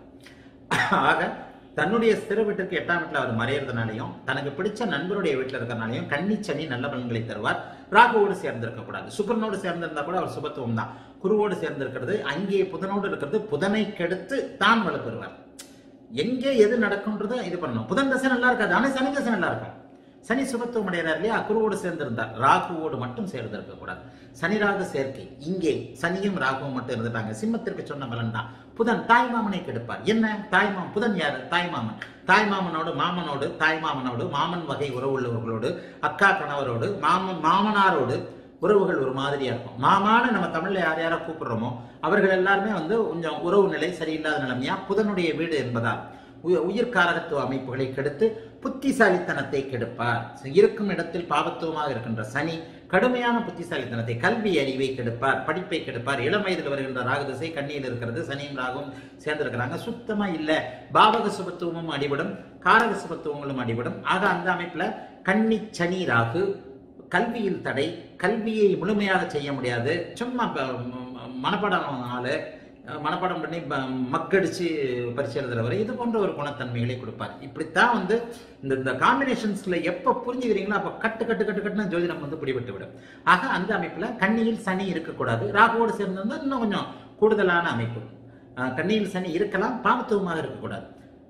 S1: ஆக தன்னுடைய ஸ்திர வீட்டிற்கு எட்டாம் வீட்டில் அவர் மறையறதுனாலையும் தனக்கு பிடிச்ச நண்பருடைய வீட்டில் இருக்கிறனாலையும் கன்னி சனி நல்ல பலன்களை தருவார் ராகுவோடு சேர்ந்திருக்க கூடாது சுக்கரனோடு சேர்ந்திருந்தா கூட அவர் சுபத்துவம் தான் குருவோடு சேர்ந்திருக்கிறது அங்கே புதனோடு இருக்கிறது புதனை கெடுத்து தான் வலுப்பெறுவார் எங்கே எது நடக்கும்ன்றதை இது பண்ணணும் புதன் தசை நல்லா இருக்காது ஆனால் சனி தசை நல்லா இருக்கும் சனி சுபத்துவம் அடைகிறார் இல்லையா குருவோடு சேர்ந்திருந்தார் ராகுவோடு மட்டும் சேர்ந்திருக்க கூடாது சனி ராகு சேர்க்கை இங்கே சனியும் ராகுவும் மட்டும் இருந்துட்டாங்க சிம்மத்திற்கு சொன்ன பலன் தான் புதன் தாய்மாமனை கெடுப்பார் என்ன தாய்மாமன் புதன் யாரு தாய்மாமன் தாய்மாமனோடு மாமனோடு தாய்மாமனோடு மாமன் வகை உறவு உள்ளவர்களோடு அக்கா கணவரோடு மாமன் மாமனாரோடு உறவுகள் ஒரு மாதிரியா இருக்கும் மாமான்னு நம்ம தமிழ்ல யார் யாரை கூப்பிடுறோமோ அவர்கள் எல்லாருமே வந்து கொஞ்சம் உறவு நிலை சரியில்லாத நிலைமையா புதனுடைய வீடு என்பதால் உய- உயிர்காரகத்துவ அமைப்புகளை கெடுத்து புத்திசாலித்தனத்தை கெடுப்பார் இருக்கும் இடத்தில் பாவத்துவமாக இருக்கின்ற சனி கடுமையான புத்திசாலித்தனத்தை கல்வி அறிவை கெடுப்பார் படிப்பை கெடுப்பார் இளம் வயதில் வருகின்ற ராகுதிசை கண்ணியில் இருக்கிறது சனியும் ராகும் சேர்ந்திருக்கிறாங்க சுத்தமா இல்ல பாவக சுபத்துவமும் அடிபடும் காரக சுபத்துவங்களும் அடிபடும் ஆக அந்த அமைப்புல கன்னி சனி ராகு கல்வியில் தடை கல்வியை முழுமையாக செய்ய முடியாது சும்மா ப- ம- மனப்பாடம் ஆளு அஹ், மனப்பாடம் பண்ணி ப- மக்கடிச்சு பரிசு எழுதுறவர் இது போன்ற ஒரு குணத்தன்மைகளை கொடுப்பார் இப்படித்தான் வந்து இந்த இந்த காம்பினேஷன்ஸ்ல எப்ப புரிஞ்சுக்கிறீங்களோ அப்ப கட்டு கட்டு கட்டு கட்டுனா ஜோதிடம் வந்து பிடிபட்டு விடும் ஆக அந்த அமைப்புல கண்ணியில் சனி இருக்கக்கூடாது ராகுவோடு சேர்ந்திருந்தா இன்னும் கொஞ்சம் கூடுதலான அமைப்பு அஹ், கண்ணியில் சனி இருக்கலாம் பாமத்துவமாக இருக்கக்கூடாது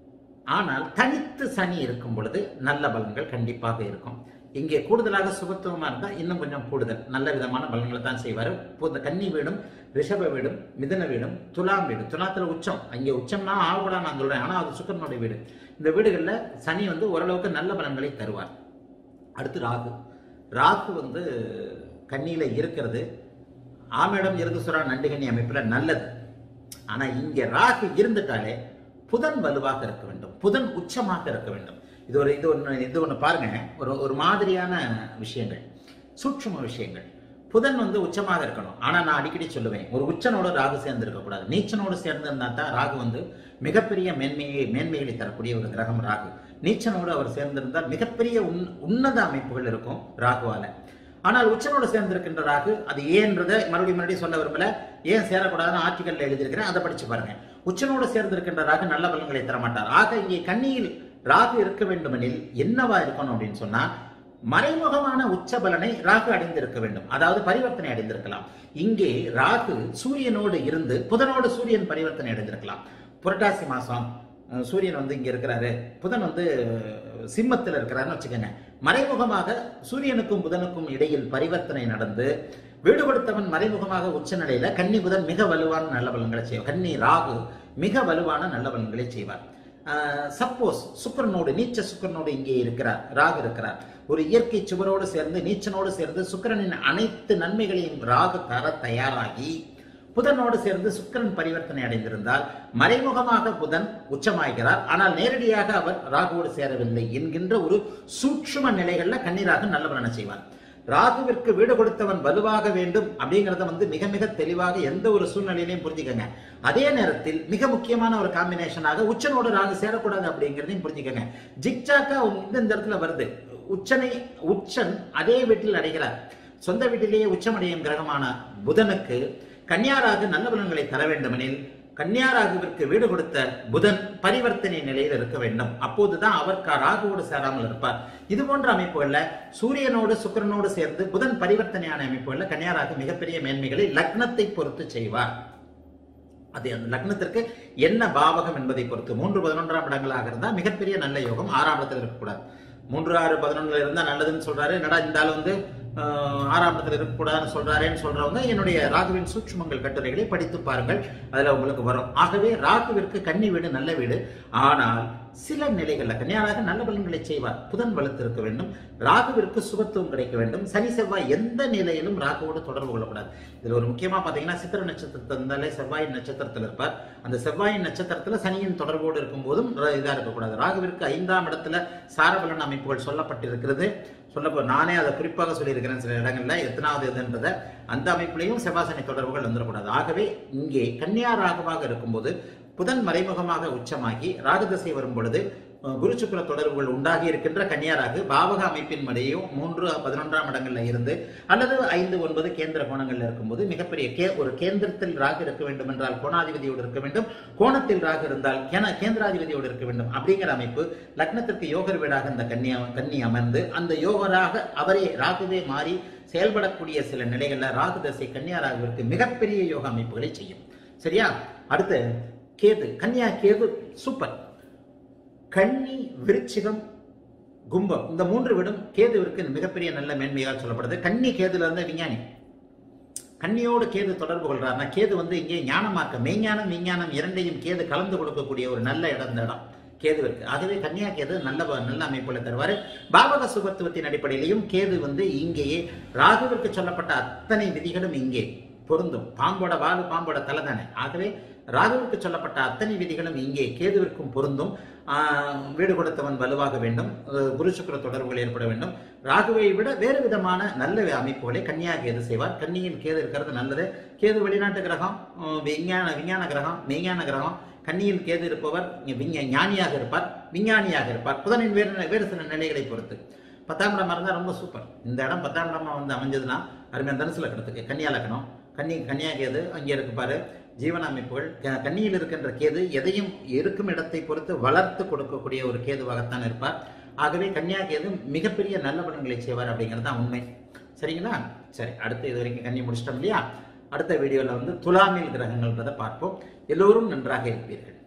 S1: ஆனால் தனித்து சனி இருக்கும் பொழுது நல்ல பலன்கள் கண்டிப்பாக இருக்கும் இங்கே கூடுதலாக சுபத்துவமா இருந்தா இன்னும் கொஞ்சம் கூடுதல் நல்ல விதமான பலன்களை தான் செய்வார் இப்போ இந்த கன்னி வீடும் ரிஷப வீடும் மிதுன வீடும் துலாம் வீடு துலாத்துல உச்சம் அங்கே உச்சம்னா ஆகக்கூடாது நான் சொல்றேன் ஆனா அது சுக்கரனுடைய வீடு இந்த வீடுகள்ல சனி வந்து ஓரளவுக்கு நல்ல பலன்களை தருவார் அடுத்து ராகு ராகு வந்து கன்னியில இருக்கிறது ஆமிடம் இருந்துசுரா நண்டுகண்ணி அமைப்புல நல்லது ஆனா இங்க ராகு இருந்துட்டாலே புதன் வலுவாக இருக்க வேண்டும் புதன் உச்சமாக இருக்க வேண்டும் இது ஒரு இது ஒன்று இது ஒன்று பாருங்க ஒரு ஒரு மாதிரியான விஷயங்கள் சூட்சும விஷயங்கள் புதன் வந்து உச்சமாக இருக்கணும் ஆனா நான் அடிக்கடி சொல்லுவேன் ஒரு உச்சனோட ராகு சேர்ந்து இருக்கக்கூடாது நீச்சனோடு சேர்ந்து இருந்தா தான் ராகு வந்து மிகப்பெரிய மேன்மையை மேன்மைகளை தரக்கூடிய ஒரு கிரகம் ராகு நீச்சனோடு அவர் சேர்ந்திருந்தால் மிகப்பெரிய உன் உன்னத அமைப்புகள் இருக்கும் ராகுவால ஆனால் உச்சனோடு சேர்ந்திருக்கின்ற ராகு அது ஏன்றதை மறுபடியும் மறுபடியும் சொல்ல விரும்பல ஏன் சேரக்கூடாதுன்னு ஆர்டிகல்ல எழுதியிருக்கிறேன் அதை படிச்சு பாருங்க உச்சனோடு சேர்ந்திருக்கின்ற ராகு நல்ல பலன்களை தரமாட்டார் ஆக இங்கே கண்ணியில் ராகு இருக்க வேண்டுமெனில் என்னவா இருக்கணும் அப்படின்னு சொன்னா மறைமுகமான உச்ச பலனை ராகு அடைந்திருக்க வேண்டும் அதாவது பரிவர்த்தனை அடைந்திருக்கலாம் இங்கே ராகு சூரியனோடு இருந்து புதனோடு சூரியன் பரிவர்த்தனை அடைந்திருக்கலாம் புரட்டாசி மாசம் அஹ், சூரியன் வந்து இங்க இருக்கிறாரு புதன் வந்து அஹ், சிம்மத்தில் இருக்கிறாருன்னு வச்சுக்கோங்க மறைமுகமாக சூரியனுக்கும் புதனுக்கும் இடையில் பரிவர்த்தனை நடந்து வீடு கொடுத்தவன் மறைமுகமாக உச்ச நிலையில கன்னி புதன் மிக வலுவான நல்ல பலன்களை செய்வார் கன்னி ராகு மிக வலுவான நல்ல பலன்களை செய்வார் சப்போஸ் சுக்கரனோடு நீச்ச சுக்கரனோடு இங்கே இருக்கிறார் ராகு இருக்கிறார் ஒரு இயற்கை சுவரோடு சேர்ந்து நீச்சனோடு சேர்ந்து சுக்கிரனின் அனைத்து நன்மைகளையும் ராகு தர தயாராகி புதனோடு சேர்ந்து சுக்கிரன் பரிவர்த்தனை அடைந்திருந்தால் மறைமுகமாக புதன் உச்சமாகிறார் ஆனால் நேரடியாக அவர் ராகுவோடு சேரவில்லை என்கின்ற ஒரு சூட்சும நிலைகள்ல கன்னிராகு நல்ல பலனை செய்வார் ராகுவிற்கு வீடு கொடுத்தவன் வலுவாக வேண்டும் அப்படிங்கறத வந்து மிக மிக தெளிவாக எந்த ஒரு சூழ்நிலையிலையும் புரிஞ்சுக்கங்க அதே நேரத்தில் மிக முக்கியமான ஒரு காம்பினேஷனாக உச்சனோடு ராகு சேரக்கூடாது அப்படிங்கிறதையும் புரிஞ்சுக்கங்க ஜிக்ஜாக்கா இந்த இந்த இடத்துல வருது உச்சனை உச்சன் அதே வீட்டில் அடைகிறார் சொந்த வீட்டிலேயே உச்சமடையும் கிரகமான புதனுக்கு கன்னியாராகு நல்ல பலன்களை தர வேண்டுமெனில் கன்னியாராகுவிற்கு வீடு கொடுத்த புதன் பரிவர்த்தனை நிலையில் இருக்க வேண்டும் அப்போதுதான் அவர் க- ராகுவோடு சேராமல் இருப்பார் இது போன்ற அமைப்புகள்ல சூரியனோடு சுக்கிரனோடு சேர்ந்து புதன் பரிவர்த்தனையான அமைப்புகள்ல கன்னியாராகு மிகப்பெரிய மேன்மைகளை லக்னத்தை பொறுத்து செய்வார் அது அந்த லக்னத்திற்கு என்ன பாவகம் என்பதை பொறுத்து மூன்று பதினொன்றாம் இடங்களாக இருந்தால் மிகப்பெரிய நல்ல யோகம் ஆறாம் இடத்துல இருக்கக்கூடாது மூன்று ஆறு பதினொன்றுல இருந்தா நல்லதுன்னு சொல்றாரு என்னடா இந்த ஆள் வந்து ஆஹ், ஆறாம் இடத்துல இருக்கக்கூடாதுன்னு சொல்றாரேன்னு சொல்றவங்க என்னுடைய ராகுவின் சூட்சுமங்கள் கட்டுரைகளை படித்து பாருங்கள் அதுல உங்களுக்கு வரும் ஆகவே ராகுவிற்கு கன்னி வீடு நல்ல வீடு ஆனால் சில நிலைகள்ல கன்னியாராக நல்ல பலன்களை செய்வார் புதன் வலுத்திருக்க வேண்டும் ராகுவிற்கு சுபத்துவம் கிடைக்க வேண்டும் சனி செவ்வாய் எந்த நிலையிலும் ராகுவோடு தொடர்பு கொள்ளக்கூடாது இதுல ஒரு முக்கியமா பாத்தீங்கன்னா சித்திர நட்சத்திரத்தில் இருந்தாலே செவ்வாயின் நட்சத்திரத்தில் இருப்பார் அந்த செவ்வாயின் நட்சத்திரத்துல சனியின் தொடர்போடு இருக்கும் போதும் ர- இதா இருக்கக்கூடாது ராகுவிற்கு ஐந்தாம் இடத்துல சாரபலன் அமைப்புகள் சொல்லப்பட்டிருக்கிறது சொல்ல நானே அதை குறிப்பாக சொல்லியிருக்கிறேன் சில இடங்கள்ல எத்தனாவது இதுன்றத அந்த அமைப்புலையும் செவ்வாசனி தொடர்புகள் வந்துடக்கூடாது ஆகவே இங்கே கன்னியா ராகுவாக இருக்கும்போது புதன் மறைமுகமாக உச்சமாகி ராகுதசை வரும் பொழுது அஹ், குரு சுக்கிர தொடர்புகள் உண்டாகி இருக்கின்ற கன்னியாராகு பாவக அமைப்பின் மடியும் மூன்று பதினொன்றாம் இடங்கள்ல இருந்து அல்லது ஐந்து ஒன்பது கேந்திர கோணங்கள்ல இருக்கும்போது மிகப்பெரிய கே ஒரு கேந்திரத்தில் ராகு இருக்க வேண்டும் என்றால் கோணாதிபதியோடு இருக்க வேண்டும் கோணத்தில் ராகு இருந்தால் கேன கேந்திராதிபதியோடு இருக்க வேண்டும் அப்படிங்கிற அமைப்பு லக்னத்திற்கு யோகர் வீடாக இந்த கன்னியா கன்னி அமர்ந்து அந்த யோகராக அவரே ராகுவே மாறி செயல்படக்கூடிய சில நிலைகள்ல ராகு தசை கன்னியா ராகுவிற்கு மிகப்பெரிய யோக அமைப்புகளை செய்யும் சரியா அடுத்து கேது கன்னியா கேது சூப்பர் கன்னி விருச்சிகம் கும்பம் இந்த மூன்று விடும் கேதுவிற்கு மிகப்பெரிய நல்ல மேன்மையாக சொல்லப்படுது கன்னி கேதுல இருந்த விஞ்ஞானி கன்னியோடு கேது தொடர்பு கொள்றாருன்னா கேது வந்து இங்கே ஞானமாக்க மெய்ஞானம் விஞ்ஞானம் இரண்டையும் கேது கலந்து கொடுக்கக்கூடிய ஒரு நல்ல இடம் இந்த இடம் கேதுவிற்கு ஆகவே கன்னியா கேது நல்ல ப- நல்ல அமைப்புல தருவாரு பாவக சுபத்துவத்தின் அடிப்படையிலையும் கேது வந்து இங்கேயே ராகுவிற்கு சொல்லப்பட்ட அத்தனை விதிகளும் இங்கே பொருந்தும் பாம்போட வாலு பாம்போட தலை தானே ஆகவே ராகுவிற்கு சொல்லப்பட்ட அத்தனை விதிகளும் இங்கே கேதுவிற்கும் பொருந்தும் ஆஹ், வீடு கொடுத்தவன் வலுவாக வேண்டும் அஹ், குரு சுக்கிர தொடர்புகள் ஏற்பட வேண்டும் ராகுவை விட வேறு விதமான நல்ல அமைப்புகளை கன்னியா கேது செய்வார் கன்னியில் கேது இருக்கிறது நல்லது கேது வெளிநாட்டு கிரகம் அஹ், விஞ்ஞான விஞ்ஞான கிரகம் மெய்ஞான கிரகம் கன்னியில் கேது இருப்பவர் இங்க விஞ்ஞ- ஞானியாக இருப்பார் விஞ்ஞானியாக இருப்பார் புதனின் வேறு வேறு சில நிலைகளை பொறுத்து பத்தாம் இடமா இருந்தால் ரொம்ப சூப்பர் இந்த இடம் பத்தாம் இடமா வந்து அமைஞ்சதுன்னா அருமையான தனுசு லக்கணத்துக்கு கன்னியா லக்கணம் கன்னி கன்னியா கேது அங்கே இருப்பாரு ஜீவன அமைப்புகள் க- கன்னியில் இருக்கின்ற கேது எதையும் இருக்கும் இடத்தை பொறுத்து வளர்த்து கொடுக்கக்கூடிய ஒரு கேதுவாகத்தான் இருப்பார் ஆகவே கன்னியா கேது மிகப்பெரிய நல்ல பலன்களை செய்வார் அப்படிங்கிறது தான் உண்மை சரிங்களா சரி அடுத்து இது வரைக்கும் கன்னி முடிச்சிட்டோம் இல்லையா அடுத்த வீடியோவில் வந்து துலாமில் கிரகங்கள்ன்றதை பார்ப்போம் எல்லோரும் நன்றாக இருப்பீர்கள்